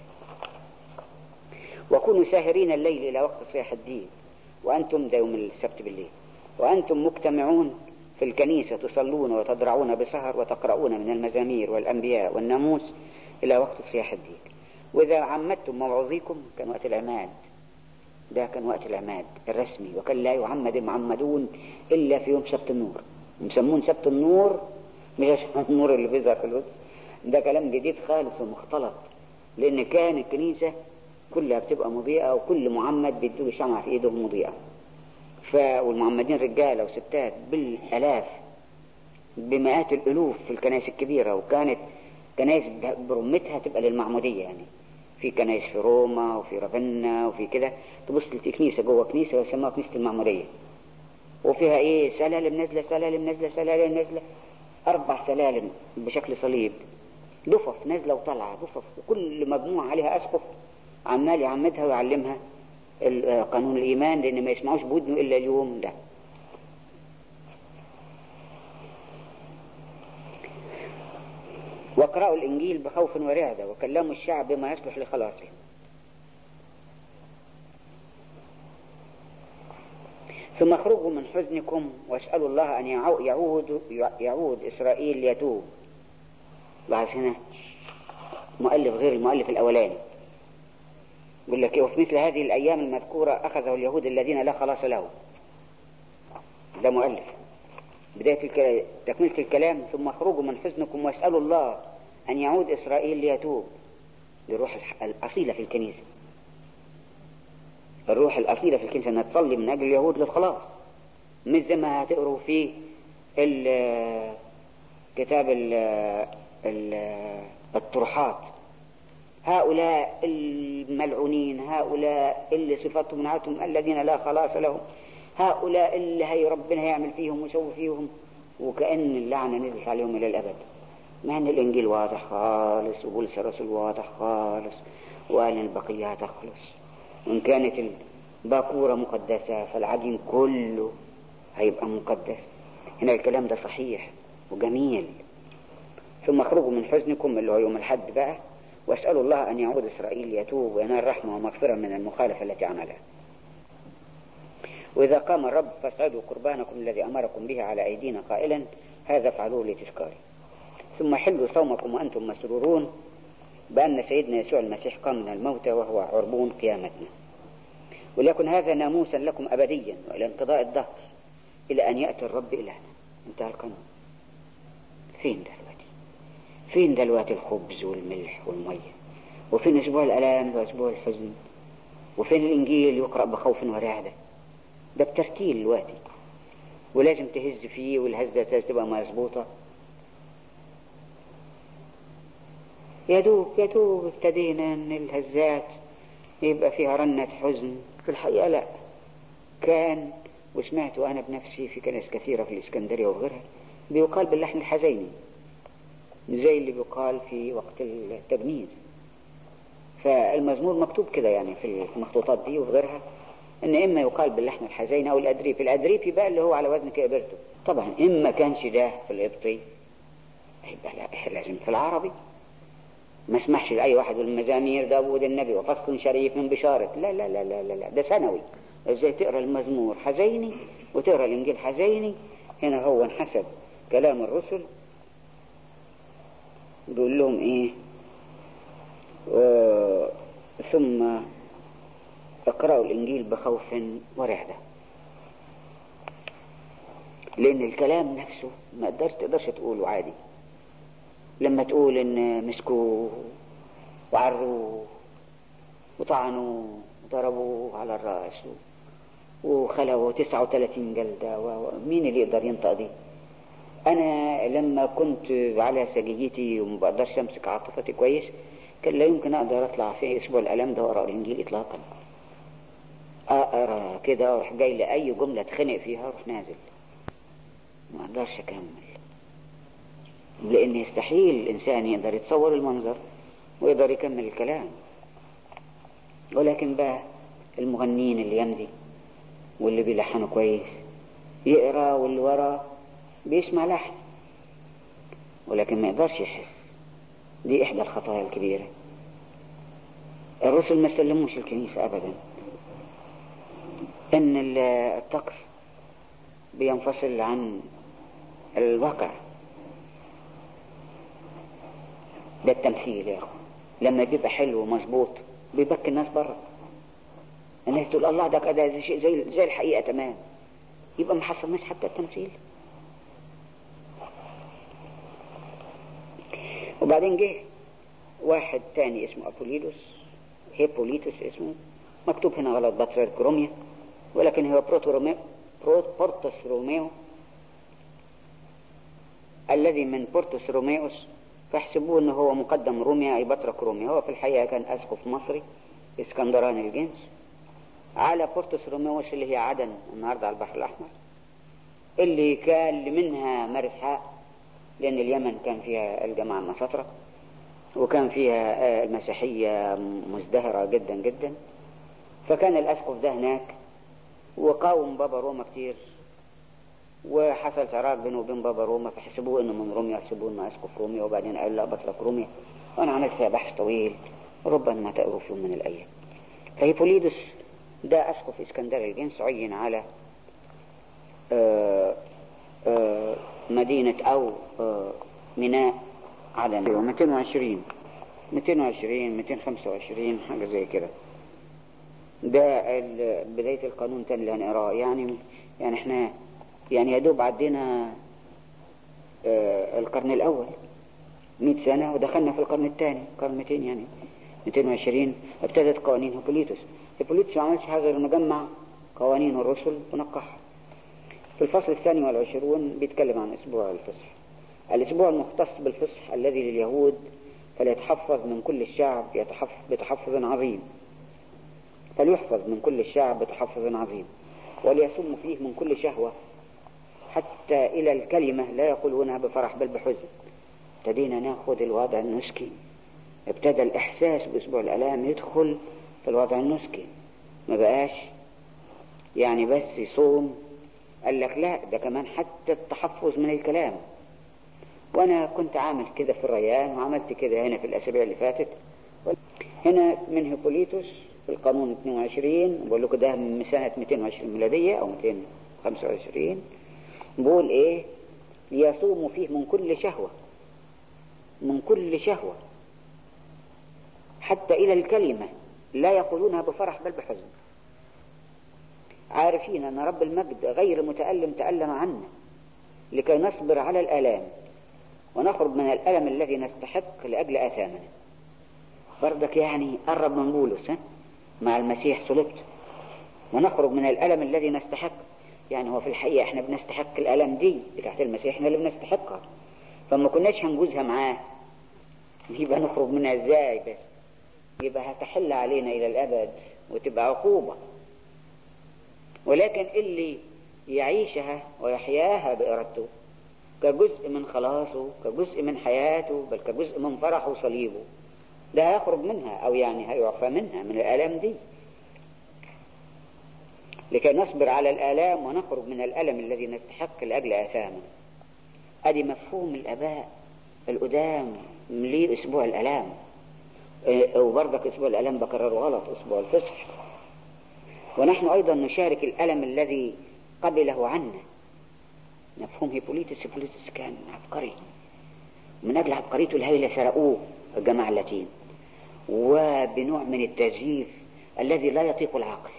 Speaker 2: وكونوا ساهرين الليل إلى وقت صياح الدين وأنتم ده يوم السبت بالليل وأنتم مجتمعون في الكنيسة تصلون وتضرعون بسهر وتقرؤون من المزامير والأنبياء والناموس إلى وقت صياح الديك وإذا عمدتم موعظيكم كان وقت العماد ده كان وقت العماد الرسمي وكان لا يعمد المعمدون إلا في يوم سبت النور مسمون سبت النور مش النور اللي بيظهر في الوقت ده كلام جديد خالص ومختلط لأن كان الكنيسة كلها بتبقى مضيئة وكل معمد بيدوله شمعة في ايده مضيئة ف والمعمدين رجالة وستات بالآلاف بمئات الألوف في الكنائس الكبيرة وكانت كنائس برمتها تبقى للمعمودية يعني في كنائس في روما وفي رافنا وفي كده تبص تلتقي كنيسة جوه كنيسة ويسموها كنيسة المعمودية وفيها ايه سلالم نازلة سلالم نازلة سلالم نازلة أربع سلالم بشكل صليب ضفف نازلة وطالعة ضفف وكل مجموعة عليها أسقف عمال يعمدها ويعلمها قانون الإيمان لأن ما يسمعوش بودنه إلا اليوم ده واقرأوا الإنجيل بخوف ورعدة وكلموا الشعب بما يصلح لخلاصه ثم اخرجوا من حزنكم واسألوا الله أن يعود يعود إسرائيل ليتوب لاحظ هنا مؤلف غير المؤلف الأولاني يقول لك وفي مثل هذه الأيام المذكورة أخذه اليهود الذين لا خلاص لهم ده مؤلف بداية الكلام تكملة الكلام ثم اخرجوا من حزنكم واسألوا الله أن يعود إسرائيل ليتوب للروح الأصيلة في الكنيسة الروح الأصيلة في الكنيسة أنها تصلي من أجل اليهود للخلاص مش زي ما هتقروا في كتاب الطرحات هؤلاء الملعونين هؤلاء اللي صفاتهم نعتهم الذين لا خلاص لهم هؤلاء اللي هي ربنا هيعمل فيهم ويسوي فيهم وكأن اللعنة نزلت عليهم إلى الأبد مع أن الإنجيل واضح خالص وبولس الرسول واضح خالص وقال البقية تخلص وإن كانت الباكورة مقدسة فالعجين كله هيبقى مقدس هنا الكلام ده صحيح وجميل ثم اخرجوا من حزنكم اللي هو يوم الحد بقى واسألوا الله أن يعود إسرائيل يتوب وينال رحمة ومغفرة من المخالفة التي عملها وإذا قام الرب فاسعدوا قربانكم الذي أمركم به على أيدينا قائلا هذا فعلوه لتذكاري ثم حلوا صومكم وأنتم مسرورون بأن سيدنا يسوع المسيح قام من الموتى وهو عربون قيامتنا وليكن هذا ناموسا لكم أبديا وإلى انقضاء الدهر إلى أن يأتي الرب إلهنا انتهى القانون فين دلوقتي فين دلوقتي الخبز والملح والمية وفين أسبوع الألام وأسبوع الحزن وفين الإنجيل يقرأ بخوف ورعدة ده بترتيل دلوقتي ولازم تهز فيه والهزة لازم تبقى مظبوطة يا دوب يا دوب ابتدينا ان الهزات يبقى فيها رنة حزن في الحقيقة لا كان وسمعت أنا بنفسي في كنائس كثيرة في الإسكندرية وغيرها بيقال باللحن الحزيني زي اللي بيقال في وقت التجنيز فالمزمور مكتوب كده يعني في المخطوطات دي وفي غيرها ان اما يقال باللحن الحزين او الادريف الادريفي بقى اللي هو على وزن كابرته طبعا اما كانش ده في القبطي يبقى لا لازم في العربي ما اسمحش لاي واحد من المزامير داوود النبي وفصل شريف من بشارة لا لا لا لا لا, لا. ده ثانوي ازاي تقرا المزمور حزيني وتقرا الانجيل حزيني هنا هو حسب كلام الرسل بيقول لهم ايه و... ثم اقرأوا الانجيل بخوف ورعبة لان الكلام نفسه ما تقدرش تقدرش تقوله عادي لما تقول ان مسكوه وعروه وطعنوا وضربوا على الرأس وخلوا 39 جلدة ومين اللي يقدر ينطق دي أنا لما كنت على سجيتي وما بقدرش أمسك عاطفتي كويس كان لا يمكن أقدر أطلع في أسبوع الألم ده وأقرأ الإنجيل إطلاقا أقرأ كده وأروح جاي لأي جملة اتخنق فيها أروح نازل ما أقدرش أكمل لأن يستحيل الإنسان يقدر يتصور المنظر ويقدر يكمل الكلام ولكن بقى المغنيين اللي يمضي واللي بيلحنوا كويس يقرا واللي ورا بيسمع لحن ولكن ما يقدرش يحس دي احدى الخطايا الكبيره الرسل ما سلموش الكنيسه ابدا ان الطقس بينفصل عن الواقع ده التمثيل يا اخو لما بيبقى حلو ومظبوط بيبكي الناس بره الناس تقول الله ده كده زي شيء زي زي الحقيقه تمام يبقى ما حصلناش حتى التمثيل وبعدين جه واحد تاني اسمه أبوليدوس هيبوليتوس اسمه مكتوب هنا غلط بطريرك روميا ولكن هو بروتو روميو بورتوس روميو الذي من بورتوس روميوس فاحسبوه انه هو مقدم روميا اي بطرك روميا هو في الحقيقه كان اسقف مصري اسكندراني الجنس على بورتوس روميوس اللي هي عدن النهارده على البحر الاحمر اللي كان منها مرسحاء لان اليمن كان فيها الجماعه النصارى وكان فيها المسيحيه مزدهره جدا جدا فكان الاسقف ده هناك وقاوم بابا روما كتير وحصل شراك بينه وبين بابا روما فحسبوه انه من روميا يحسبوه انه اسقف روميا وبعدين قال لا بطرك روميا وانا عملت فيها بحث طويل ربما تقروا في يوم من الايام فهيبوليدس ده اسقف اسكندريه الجنس عين على آآ آآ مدينة او ميناء عدن 220 220 225 حاجة زي كده ده بداية القانون تاني اللي هنقراه يعني يعني احنا يعني يا دوب عدينا القرن الأول 100 سنة ودخلنا في القرن الثاني قرن 200 يعني 220 ابتدت قوانين هيبوليتوس هيبوليتوس ما عملش حاجة غير انه جمع قوانين الرسل ونقحها في الفصل الثاني والعشرون بيتكلم عن أسبوع الفصح الأسبوع المختص بالفصح الذي لليهود فليتحفظ من كل الشعب بتحفظ عظيم فليحفظ من كل الشعب بتحفظ عظيم وليصم فيه من كل شهوة حتى إلى الكلمة لا يقولونها بفرح بل بحزن ابتدينا ناخذ الوضع النسكي ابتدى الإحساس بأسبوع الآلام يدخل في الوضع النسكي ما بقاش يعني بس يصوم قال لك لا ده كمان حتى التحفظ من الكلام وانا كنت عامل كده في الريان وعملت كده هنا في الاسابيع اللي فاتت هنا من هيبوليتوس في القانون 22 بقول لكم ده من سنة 220 ميلادية او 225 بقول ايه ليصوموا فيه من كل شهوة من كل شهوة حتى إلى الكلمة لا يقولونها بفرح بل بحزن عارفين أن رب المجد غير متألم تألم عنا لكي نصبر على الآلام ونخرج من الألم الذي نستحق لأجل آثامنا برضك يعني قرب من بولس ها؟ مع المسيح صلبت ونخرج من الألم الذي نستحق يعني هو في الحقيقة احنا بنستحق الألم دي بتاعت المسيح احنا اللي بنستحقها فما كناش هنجوزها معاه يبقى نخرج منها ازاي بس يبقى هتحل علينا إلى الأبد وتبقى عقوبة ولكن اللي يعيشها ويحياها بإرادته كجزء من خلاصه كجزء من حياته بل كجزء من فرحه وصليبه ده هيخرج منها أو يعني هيعفى منها من الآلام دي لكي نصبر على الآلام ونخرج من الألم الذي نستحق لأجل آثامه أدي مفهوم الآباء القدام ليه أسبوع الآلام وبرضك أسبوع الآلام بكرره غلط أسبوع الفصح ونحن أيضا نشارك الألم الذي قبله عنا مفهوم هيبوليتس هيبوليتس كان عبقري من أجل عبقريته الهائلة سرقوه الجماعة اللاتين وبنوع من التزييف الذي لا يطيق العقل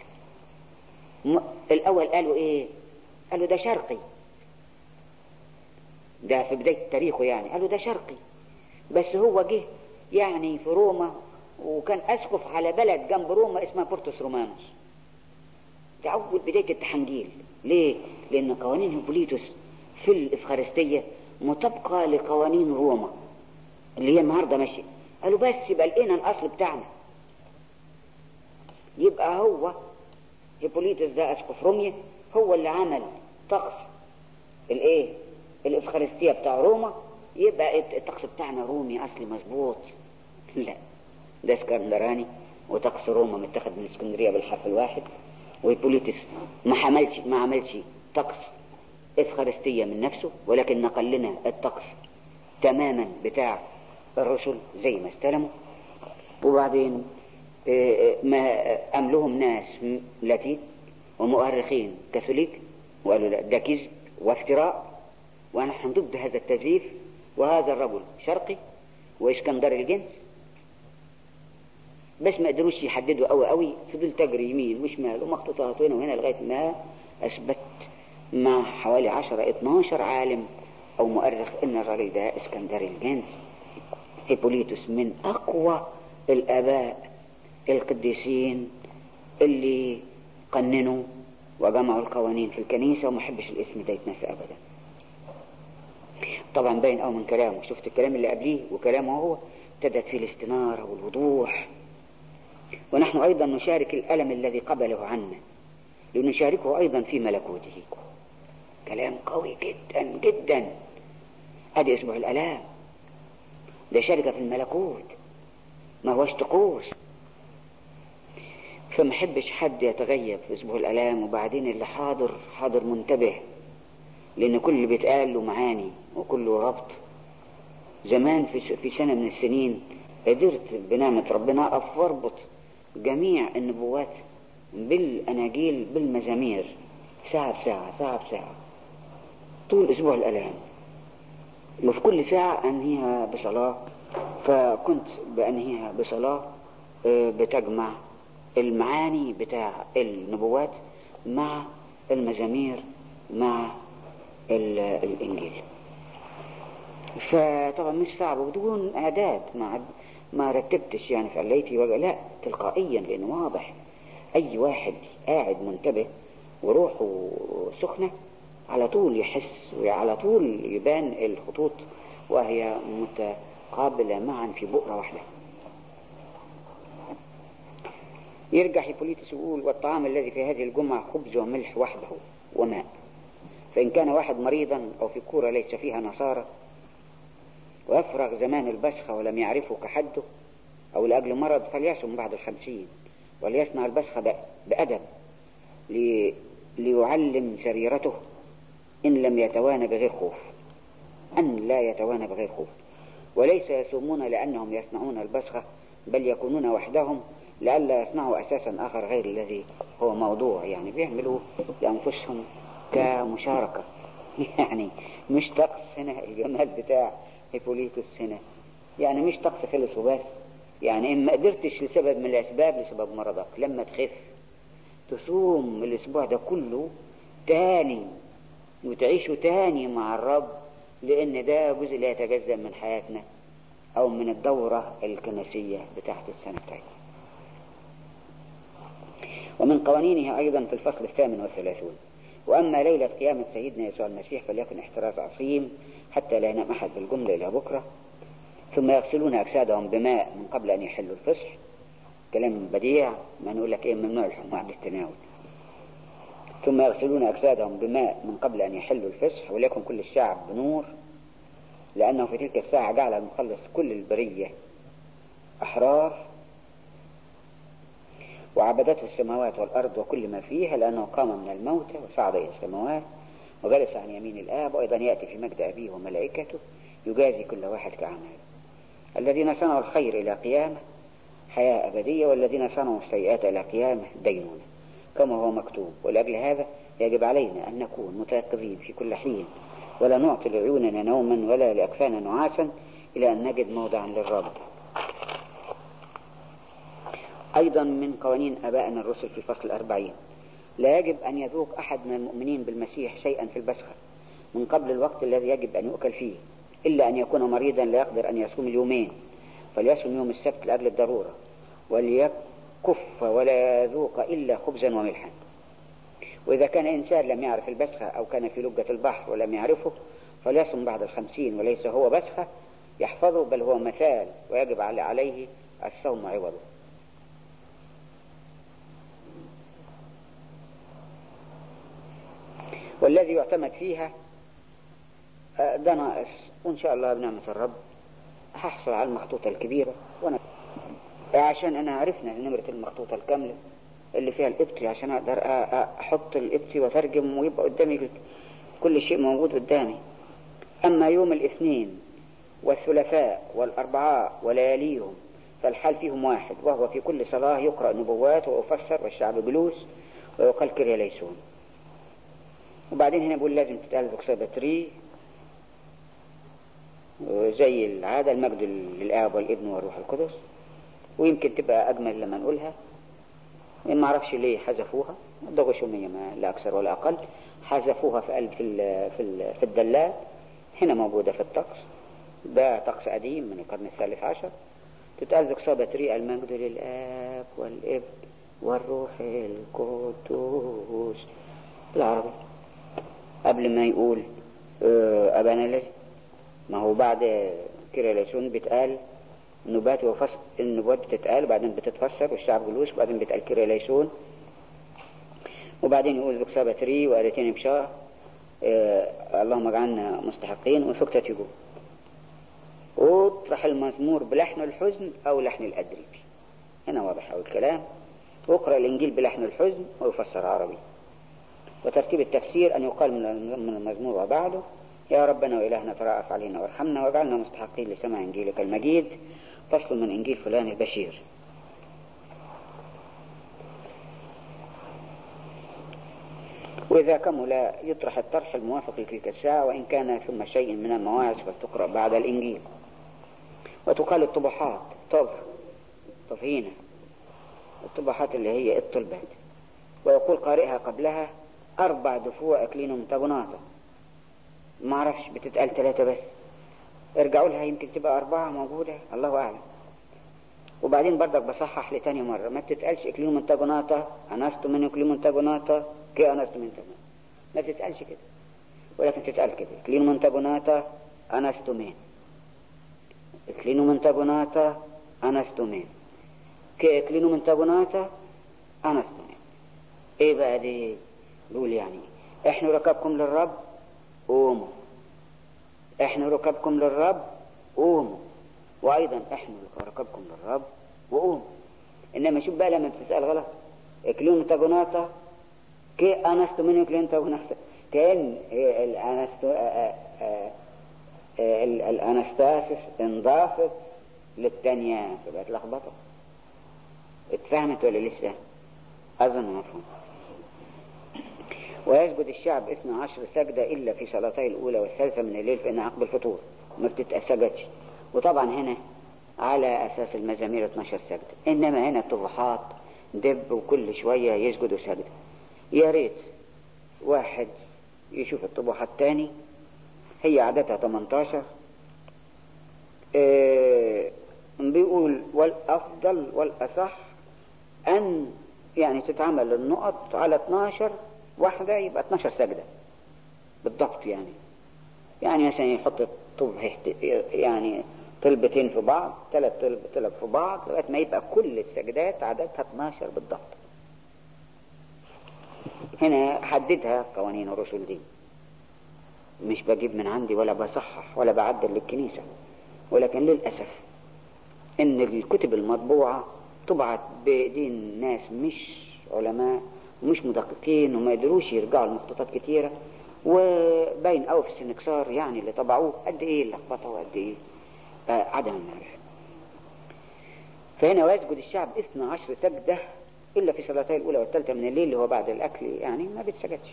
Speaker 2: الأول قالوا إيه قالوا ده شرقي ده في بداية تاريخه يعني قالوا ده شرقي بس هو جه يعني في روما وكان أسقف على بلد جنب روما اسمها بورتوس رومانوس ده أول بداية التحنجيل ليه؟ لأن قوانين هيبوليتوس في الإفخارستية مطابقة لقوانين روما اللي هي النهارده ماشية قالوا بس يبقى لقينا الأصل بتاعنا يبقى هو هيبوليتوس ده أسقف روميا هو اللي عمل طقس الايه الافخارستيه بتاع روما يبقى الطقس بتاعنا رومي اصلي مظبوط لا ده اسكندراني وطقس روما متاخد من اسكندريه بالحرف الواحد وهيبوليتس ما عملش ما عملش طقس افخارستيه من نفسه ولكن نقل لنا الطقس تماما بتاع الرسل زي ما استلموا وبعدين ما أملهم ناس لاتين ومؤرخين كاثوليك وقالوا لا ده كذب وافتراء ونحن ضد هذا التزييف وهذا الرجل شرقي واسكندر الجنس بس ما قدروش يحددوا قوي قوي فضل تجري يمين وشمال ومخطوطات هنا وهنا لغايه ما اثبت مع حوالي 10 12 عالم او مؤرخ ان الراجل ده اسكندر الجنس هيبوليتوس من اقوى الاباء القديسين اللي قننوا وجمعوا القوانين في الكنيسة وما حبش الاسم ده يتنسى أبدا طبعا باين أو من كلامه شفت الكلام اللي قبليه وكلامه هو ابتدت فيه الاستنارة والوضوح ونحن أيضا نشارك الألم الذي قبله عنا لنشاركه أيضا في ملكوته كلام قوي جدا جدا ادي اسبوع الالام ده شركة في الملكوت ما هوش طقوس فما حبش حد يتغيب في اسبوع الالام وبعدين اللي حاضر حاضر منتبه لان كل اللي بيتقال له معاني وكله ربط زمان في في سنه من السنين قدرت بنعمه ربنا اقف واربط جميع النبوات بالاناجيل بالمزامير ساعه بساعه ساعه بساعه طول اسبوع الالام وفي كل ساعه انهيها بصلاه فكنت بانهيها بصلاه بتجمع المعاني بتاع النبوات مع المزامير مع الانجيل فطبعا مش صعب وبدون اعداد ما ما رتبتش يعني في عليتي ولا لا تلقائيا لانه واضح اي واحد قاعد منتبه وروحه سخنه على طول يحس وعلى طول يبان الخطوط وهي متقابله معا في بؤره واحده يرجع هيبوليتس يقول والطعام الذي في هذه الجمعة خبز وملح وحده وماء فإن كان واحد مريضا أو في كورة ليس فيها نصارى ويفرغ زمان البسخة ولم يعرفه كحده أو لأجل مرض فليصم بعد الخمسين وليصنع البسخة بأدب لي ليعلم سريرته إن لم يتوانى بغير خوف أن لا يتوانى بغير خوف وليس يصومون لأنهم يصنعون البسخة بل يكونون وحدهم لئلا يصنعوا أساسا آخر غير الذي هو موضوع يعني بيعملوا لأنفسهم كمشاركة يعني مش طقس هنا الجمال بتاع هيبوليتوس هنا يعني مش طقس خلص وبس يعني إن ما قدرتش لسبب من الأسباب لسبب مرضك لما تخف تصوم الأسبوع ده كله تاني وتعيشه تاني مع الرب لأن ده جزء لا يتجزأ من حياتنا أو من الدورة الكنسية بتاعت السنة بتاعتنا ومن قوانينه أيضا في الفصل الثامن والثلاثون وأما ليلة قيامة سيدنا يسوع المسيح فليكن احتراز عصيم حتى لا ينام أحد بالجملة إلى بكرة ثم يغسلون أجسادهم بماء من قبل أن يحلوا الفصح كلام بديع ما نقول لك إيه ممنوع الحكم عند التناول ثم يغسلون أجسادهم بماء من قبل أن يحلوا الفصح وليكن كل الشعب بنور لأنه في تلك الساعة جعل المخلص كل البرية أحرار وعبدته السماوات والأرض وكل ما فيها لأنه قام من الموتى وصعد إلى السماوات وجلس عن يمين الآب وأيضا يأتي في مجد أبيه وملائكته يجازي كل واحد كعمله الذين صنعوا الخير إلى قيامة حياة أبدية والذين صنعوا السيئات إلى قيامة دينونة كما هو مكتوب ولأجل هذا يجب علينا أن نكون متيقظين في كل حين ولا نعطي لعيوننا نوما ولا لأكفانا نعاسا إلى أن نجد موضعا للرب أيضا من قوانين أبائنا الرسل في فصل الأربعين لا يجب أن يذوق أحد من المؤمنين بالمسيح شيئا في البسخة من قبل الوقت الذي يجب أن يؤكل فيه إلا أن يكون مريضا لا يقدر أن يصوم اليومين فليصوم يوم السبت لأجل الضرورة وليكف ولا يذوق إلا خبزا وملحا وإذا كان إنسان لم يعرف البسخة أو كان في لجة البحر ولم يعرفه فليصم بعد الخمسين وليس هو بسخة يحفظه بل هو مثال ويجب عليه الصوم عوضه والذي يعتمد فيها ده ناقص وإن شاء الله بنعمة الرب هحصل على المخطوطة الكبيرة وأنا عشان أنا عرفنا نمرة المخطوطة الكاملة اللي فيها الإبتي عشان أقدر أحط الإبتي وأترجم ويبقى قدامي كل شيء موجود قدامي أما يوم الاثنين والثلاثاء والأربعاء ولياليهم فالحال فيهم واحد وهو في كل صلاة يقرأ نبوات ويفسر والشعب جلوس ويقال كريا ليسون وبعدين هنا بيقول لازم تتقال بكسبتري زي العادة المجد للآب والابن والروح القدس ويمكن تبقى أجمل لما نقولها ما أعرفش ليه حذفوها ضغشومية ما لا أكثر ولا أقل حذفوها في قلب في في, في الدلال هنا موجودة في الطقس ده طقس قديم من القرن الثالث عشر تتقال بكسبتري المجد للآب والابن والروح القدس بالعربي قبل ما يقول أبانا الذي ما هو بعد كيرلسون بيتقال نبات وفصل النبوات بتتقال وبعدين بتتفسر والشعب جلوس وبعدين بيتقال كيرلسون وبعدين يقول بكسابة تري وآلتين بشاء آه اللهم اجعلنا مستحقين وسكتة يقول واطرح المزمور بلحن الحزن أو لحن الأدريبي هنا واضح أو الكلام واقرأ الإنجيل بلحن الحزن ويفسر عربي وترتيب التفسير أن يقال من المزمور وبعده يا ربنا وإلهنا ترأف علينا وارحمنا واجعلنا مستحقين لسماع إنجيلك المجيد فصل من إنجيل فلان البشير وإذا كمل يطرح الطرح الموافق لتلك الساعة وإن كان ثم شيء من المواعظ فتقرأ بعد الإنجيل وتقال الطبحات طب طفينة الطبحات اللي هي الطلبات ويقول قارئها قبلها أربع دفوع أكلين متبناطة ما أعرفش بتتقال ثلاثة بس ارجعوا لها يمكن تبقى أربعة موجودة الله أعلم وبعدين برضك بصحح لتاني مرة ما بتتقالش إكليم منتجوناتا أنستو من إكليم منتجوناتا كي أنستو من تجوناتا ما بتتقالش كده ولكن تتقال كده إكليم منتجوناتا أنستو من إكليم منتجوناتا أنستو من كي إكليم منتجوناتا أنستو من إيه بقى دي بيقول يعني إحنا ركبكم للرب قوموا إحنا ركبكم للرب قوموا وأيضا إحنا ركبكم للرب وقوموا إنما شوف بقى لما بتسأل غلط إكلون تاجوناتا كي أنستو من إكلون تاجوناتا كأن الأنستو الأنستاسس انضافت للتانية فبقت لخبطة اتفهمت ولا لسه؟ أظن مفهوم ويسجد الشعب اثنى عشر سجدة إلا في صلاتي الأولى والثالثة من الليل فإنها عقب الفطور ما بتتسجدش وطبعا هنا على أساس المزامير 12 سجدة إنما هنا الطروحات دب وكل شوية يسجدوا سجدة يا ريت واحد يشوف الطبوحة الثاني هي عددها 18 إيه بيقول والأفضل والأصح أن يعني تتعمل النقط على 12 واحدة يبقى 12 سجدة بالضبط يعني يعني مثلا يحط طب يعني طلبتين في بعض ثلاث طلب طلب في بعض لغاية ما يبقى كل السجدات عددها 12 بالضبط هنا حددها قوانين الرسل دي مش بجيب من عندي ولا بصحح ولا بعدل للكنيسة ولكن للأسف إن الكتب المطبوعة طبعت بإيدين ناس مش علماء ومش مدققين وما يقدروش يرجعوا لمخطوطات كتيرة وباين قوي في السنكسار يعني اللي طبعوه قد ايه اللخبطة وقد ايه آه عدم المعرفة فهنا ويسجد الشعب اثنى عشر سجدة إلا في صلاتي الأولى والثالثة من الليل اللي هو بعد الأكل يعني ما بتسجدش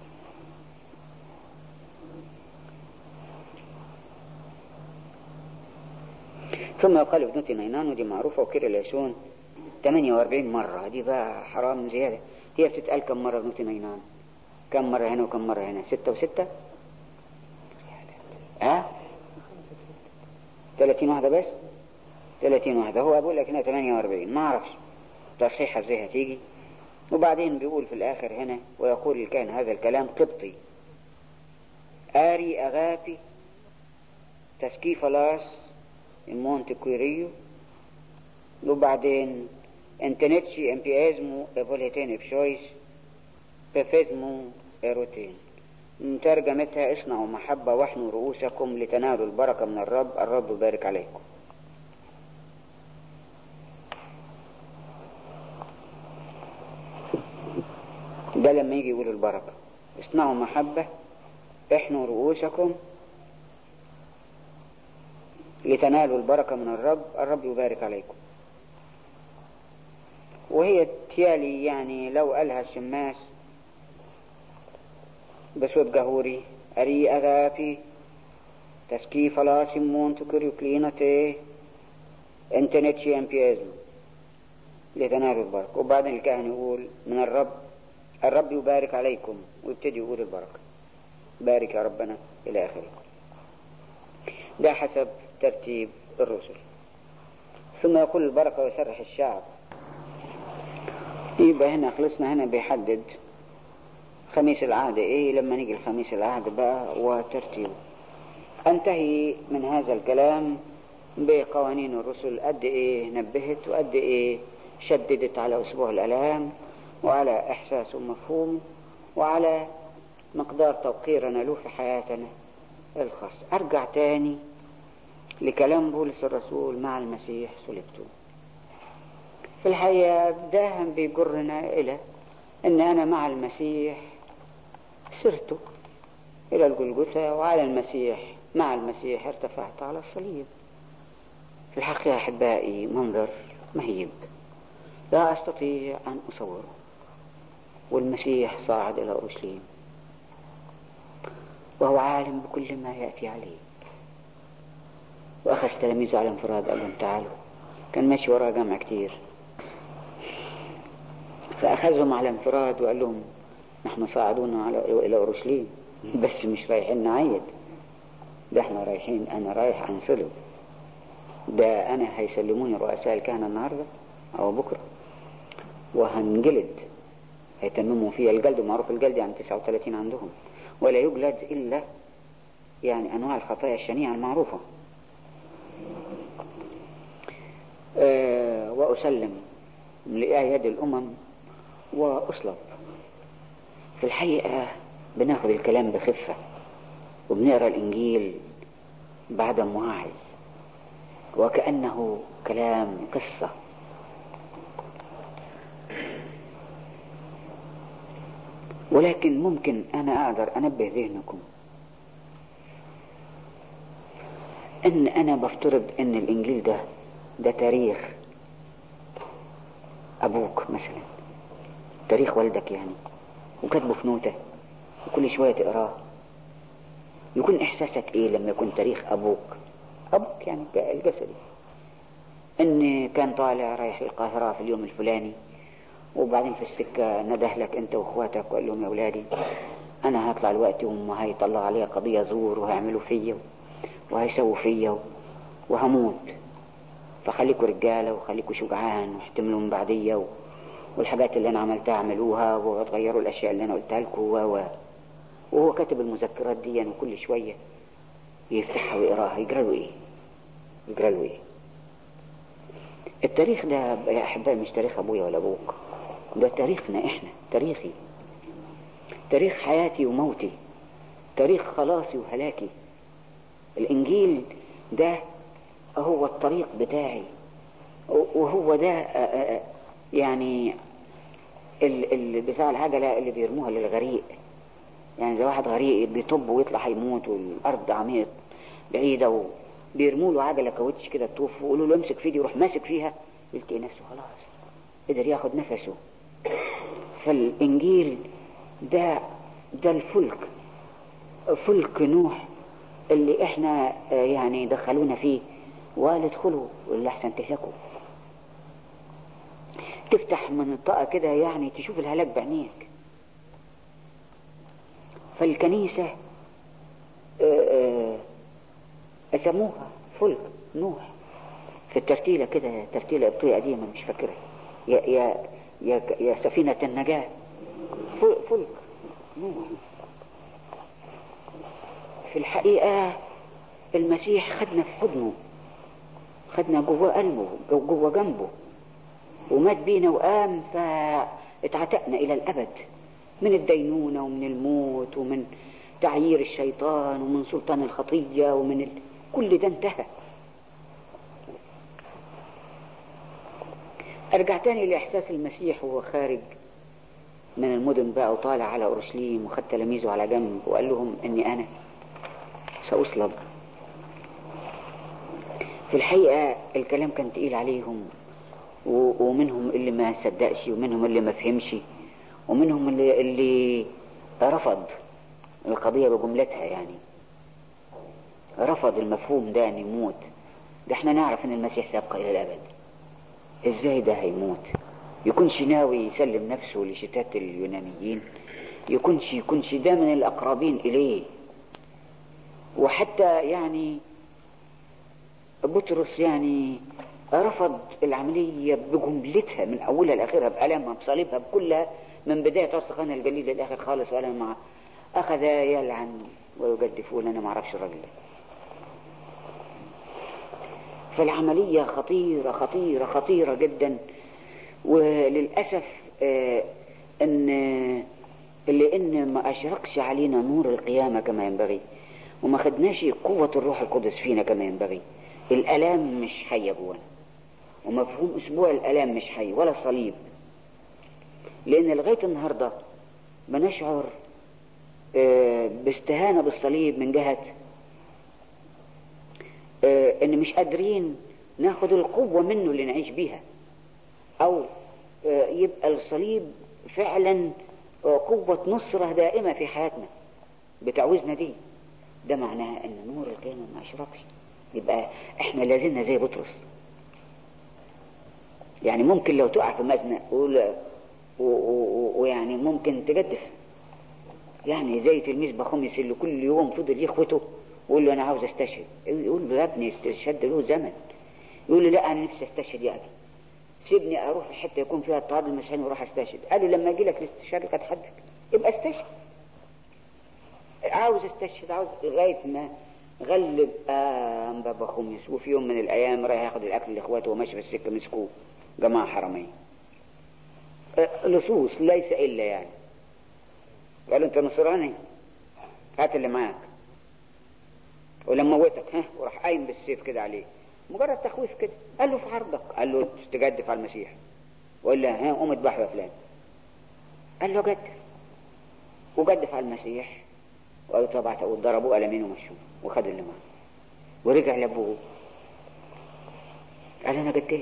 Speaker 2: ثم يقال ابنتي نينان ودي معروفة وكير اليسون 48 مرة دي بقى حرام زيادة هي بتتقال كم مرة ابنتي نينان كم مرة هنا وكم مرة هنا ستة وستة ها أه؟ 30 واحدة بس 30 واحدة هو بقول لك هنا 48 ما اعرفش تصحيحها ازاي هتيجي وبعدين بيقول في الاخر هنا ويقول الكاهن هذا الكلام قبطي آري أغافي تسكي فلاس المونت كويريو وبعدين انتنتشي امبيازمو ايفوليتين بشويس بفزمو ايروتين ترجمتها اصنعوا محبة واحنوا رؤوسكم لتنالوا البركة من الرب الرب يبارك عليكم ده لما يجي يقول البركة اصنعوا محبة احنوا رؤوسكم لتنالوا البركة من الرب الرب يبارك عليكم وهي تيالي يعني لو قالها الشماس بصوت جهوري أري أغافي تسكي فلاس مونت كريوكلينتي انتنتشي امبيازم لتنالوا البركة وبعدين الكاهن يقول من الرب الرب يبارك عليكم ويبتدي يقول البركة بارك يا ربنا إلى آخره ده حسب ترتيب الرسل ثم يقول البركة ويسرح الشعب يبقى هنا خلصنا هنا بيحدد خميس العهد ايه لما نيجي الخميس العهد بقى وترتيبه انتهي من هذا الكلام بقوانين الرسل قد ايه نبهت وقد ايه شددت على اسبوع الالام وعلى احساس ومفهوم وعلى مقدار توقيرنا له في حياتنا الخاص ارجع تاني لكلام بولس الرسول مع المسيح صلبته في الحقيقة ده بيجرنا إلى أن أنا مع المسيح سرت إلى الجلجثة وعلى المسيح مع المسيح ارتفعت على الصليب في الحقيقة أحبائي منظر مهيب لا أستطيع أن أصوره والمسيح صاعد إلى أورشليم وهو عالم بكل ما يأتي عليه وأخذ تلاميذه على انفراد قال لهم تعالوا كان ماشي وراه جامع كتير فأخذهم على انفراد وقال لهم نحن صاعدون على إلى أورشليم بس مش رايحين نعيد ده احنا رايحين أنا رايح أنصلب ده أنا هيسلموني رؤساء الكهنة النهاردة أو بكرة وهنجلد هيتمموا فيها الجلد معروف الجلد يعني 39 عندهم ولا يجلد إلا يعني أنواع الخطايا الشنيعة المعروفة أه وأسلم لآيات الأمم وأصلب في الحقيقة بناخد الكلام بخفة وبنقرا الإنجيل بعدم واعي وكأنه كلام قصة ولكن ممكن أنا أقدر أنبه ذهنكم إن أنا بفترض إن الإنجيل ده ده تاريخ أبوك مثلا تاريخ والدك يعني وكاتبه في نوتة وكل شوية تقراه يكون إحساسك إيه لما يكون تاريخ أبوك أبوك يعني الجسدي إن كان طالع رايح القاهرة في اليوم الفلاني وبعدين في السكة نده لك أنت وأخواتك وقال لهم يا أولادي أنا هطلع الوقت وهم هيطلعوا عليا قضية زور وهيعملوا فيا وهيسووا فيا وهموت فخليكوا رجالة وخليكوا شجعان واحتملوا من بعدية والحاجات اللي أنا عملتها اعملوها وتغيروا الأشياء اللي أنا قلتها لكم و وهو كاتب المذكرات دي يعني وكل شوية يفتحها ويقراها يجرى له إيه؟ يجرى له إيه؟ التاريخ ده يا أحبائي مش تاريخ أبويا ولا أبوك ده تاريخنا إحنا تاريخي تاريخ حياتي وموتي تاريخ خلاصي وهلاكي الإنجيل ده هو الطريق بتاعي وهو ده يعني ال ال بتاع العجلة اللي بيرموها للغريق يعني زي واحد غريق بيطب ويطلع هيموت والأرض عميق بعيدة وبيرموا له عجلة كاوتش كده تطوف ويقولوا له امسك في دي يروح ماسك فيها يلقي نفسه خلاص قدر ياخد نفسه فالإنجيل ده ده الفلك فلك نوح اللي احنا يعني دخلونا فيه وقال ادخلوا واللي احسن تهلكوا تفتح منطقة كده يعني تشوف الهلاك بعينيك فالكنيسة أسموها فلك نوح في الترتيلة كده ترتيلة قبطية قديمة مش فاكرها يا يا يا يا سفينة النجاة فلك نوح في الحقيقة المسيح خدنا في حضنه خدنا جوه قلبه جوه جنبه ومات بينا وقام فاتعتقنا إلى الأبد من الدينونة ومن الموت ومن تعيير الشيطان ومن سلطان الخطية ومن ال... كل ده انتهى أرجع تاني لإحساس المسيح وهو خارج من المدن بقى وطالع على أورشليم وخد تلاميذه على جنب وقال لهم إني أنا سأصلب في الحقيقة الكلام كان تقيل عليهم ومنهم اللي ما صدقش ومنهم اللي ما فهمش ومنهم اللي, اللي رفض القضية بجملتها يعني رفض المفهوم ده ان يموت ده احنا نعرف ان المسيح سيبقى الى الابد ازاي ده هيموت يكونش ناوي يسلم نفسه لشتات اليونانيين يكونش يكونش ده من الاقربين اليه وحتى يعني بطرس يعني رفض العملية بجملتها من أولها لآخرها بألمها بصليبها بكلها من بداية رسخان الجليل للآخر خالص ولا مع أخذ يلعن ويجدفون أنا ما أعرفش الراجل ده فالعملية خطيرة خطيرة خطيرة جدا وللأسف آه أن لأن ما أشرقش علينا نور القيامة كما ينبغي وما خدناش قوة الروح القدس فينا كما ينبغي الألام مش حية جوانا ومفهوم أسبوع الألام مش حي ولا صليب لأن لغاية النهاردة بنشعر آه باستهانة بالصليب من جهة آه ان مش قادرين ناخد القوة منه اللي نعيش بيها او آه يبقى الصليب فعلا قوة نصرة دائمة في حياتنا بتعوزنا دي ده معناها ان نور القيامة ما اشرقش يبقى احنا لازلنا زي بطرس يعني ممكن لو تقع في مزنق ويعني ممكن تجدف يعني زي تلميذ بخمس اللي كل يوم فضل يخوته ويقول له انا عاوز استشهد يقول له يا ابني استشهد له زمن يقول له لا انا نفسي استشهد يا ابي سيبني اروح حته يكون فيها اضطهاد المسيحيين واروح استشهد قال له لما اجي لك الاستشهاد لقد حدك يبقى استشهد عاوز استشهد عاوز لغايه ما غلب آم بابا خميس وفي يوم من الايام رايح ياخد الاكل لاخواته وماشي في السكه مسكوه جماعه حراميه لصوص ليس الا يعني قالوا انت نصراني هات اللي معاك ولما موتك ها وراح قايم بالسيف كده عليه مجرد تخويف كده قال له في عرضك قال له تجدف على المسيح ولا ها قوم اذبحه يا فلان قال له جدف وجدف على المسيح وقالوا طبعا وضربوه قلمين ومشوه وخد اللي معاه ورجع لابوه قال انا جدفت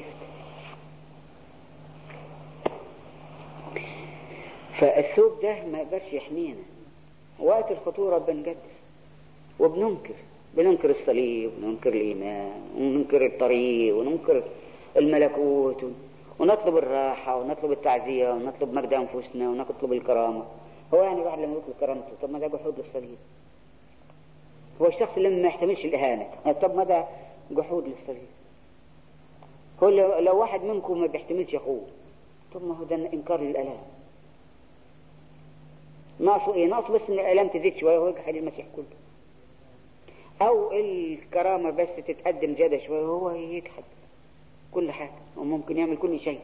Speaker 2: فالثوب ده ما يقدرش يحمينا وقت الخطورة بنجدف وبننكر بننكر الصليب وننكر الإيمان وننكر الطريق وننكر الملكوت ونطلب الراحة ونطلب التعزية ونطلب مجد أنفسنا ونطلب الكرامة هو يعني واحد لما يطلب كرامته طب ما ده جحود للصليب هو الشخص اللي ما يحتملش الإهانة طب ما ده جحود للصليب هو لو, لو واحد منكم ما بيحتملش أخوه طب ما هو ده إنكار للآلام ناقصه إيه ناقصه بس إن الآلام تزيد شوية ويجحد المسيح كله او الكرامة بس تتقدم زيادة شوية هو يجحد كل حاجة وممكن يعمل كل شيء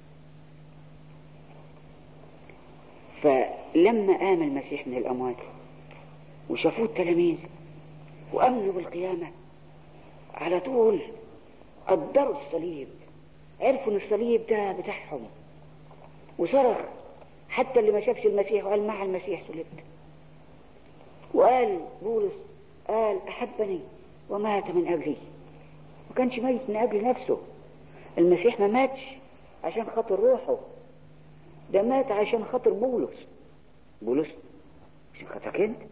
Speaker 2: فلما قام المسيح من الأموات وشافوه التلاميذ وأمنوا بالقيامة على طول قدروا الصليب عرفوا ان الصليب ده بتاعهم وصرخ حتى اللي ما شافش المسيح وقال مع المسيح صلبت وقال بولس قال أحبني ومات من أجلي ما كانش ميت من أجل نفسه المسيح ما ماتش عشان خاطر روحه ده مات عشان خاطر بولس بولس عشان خاطرك انت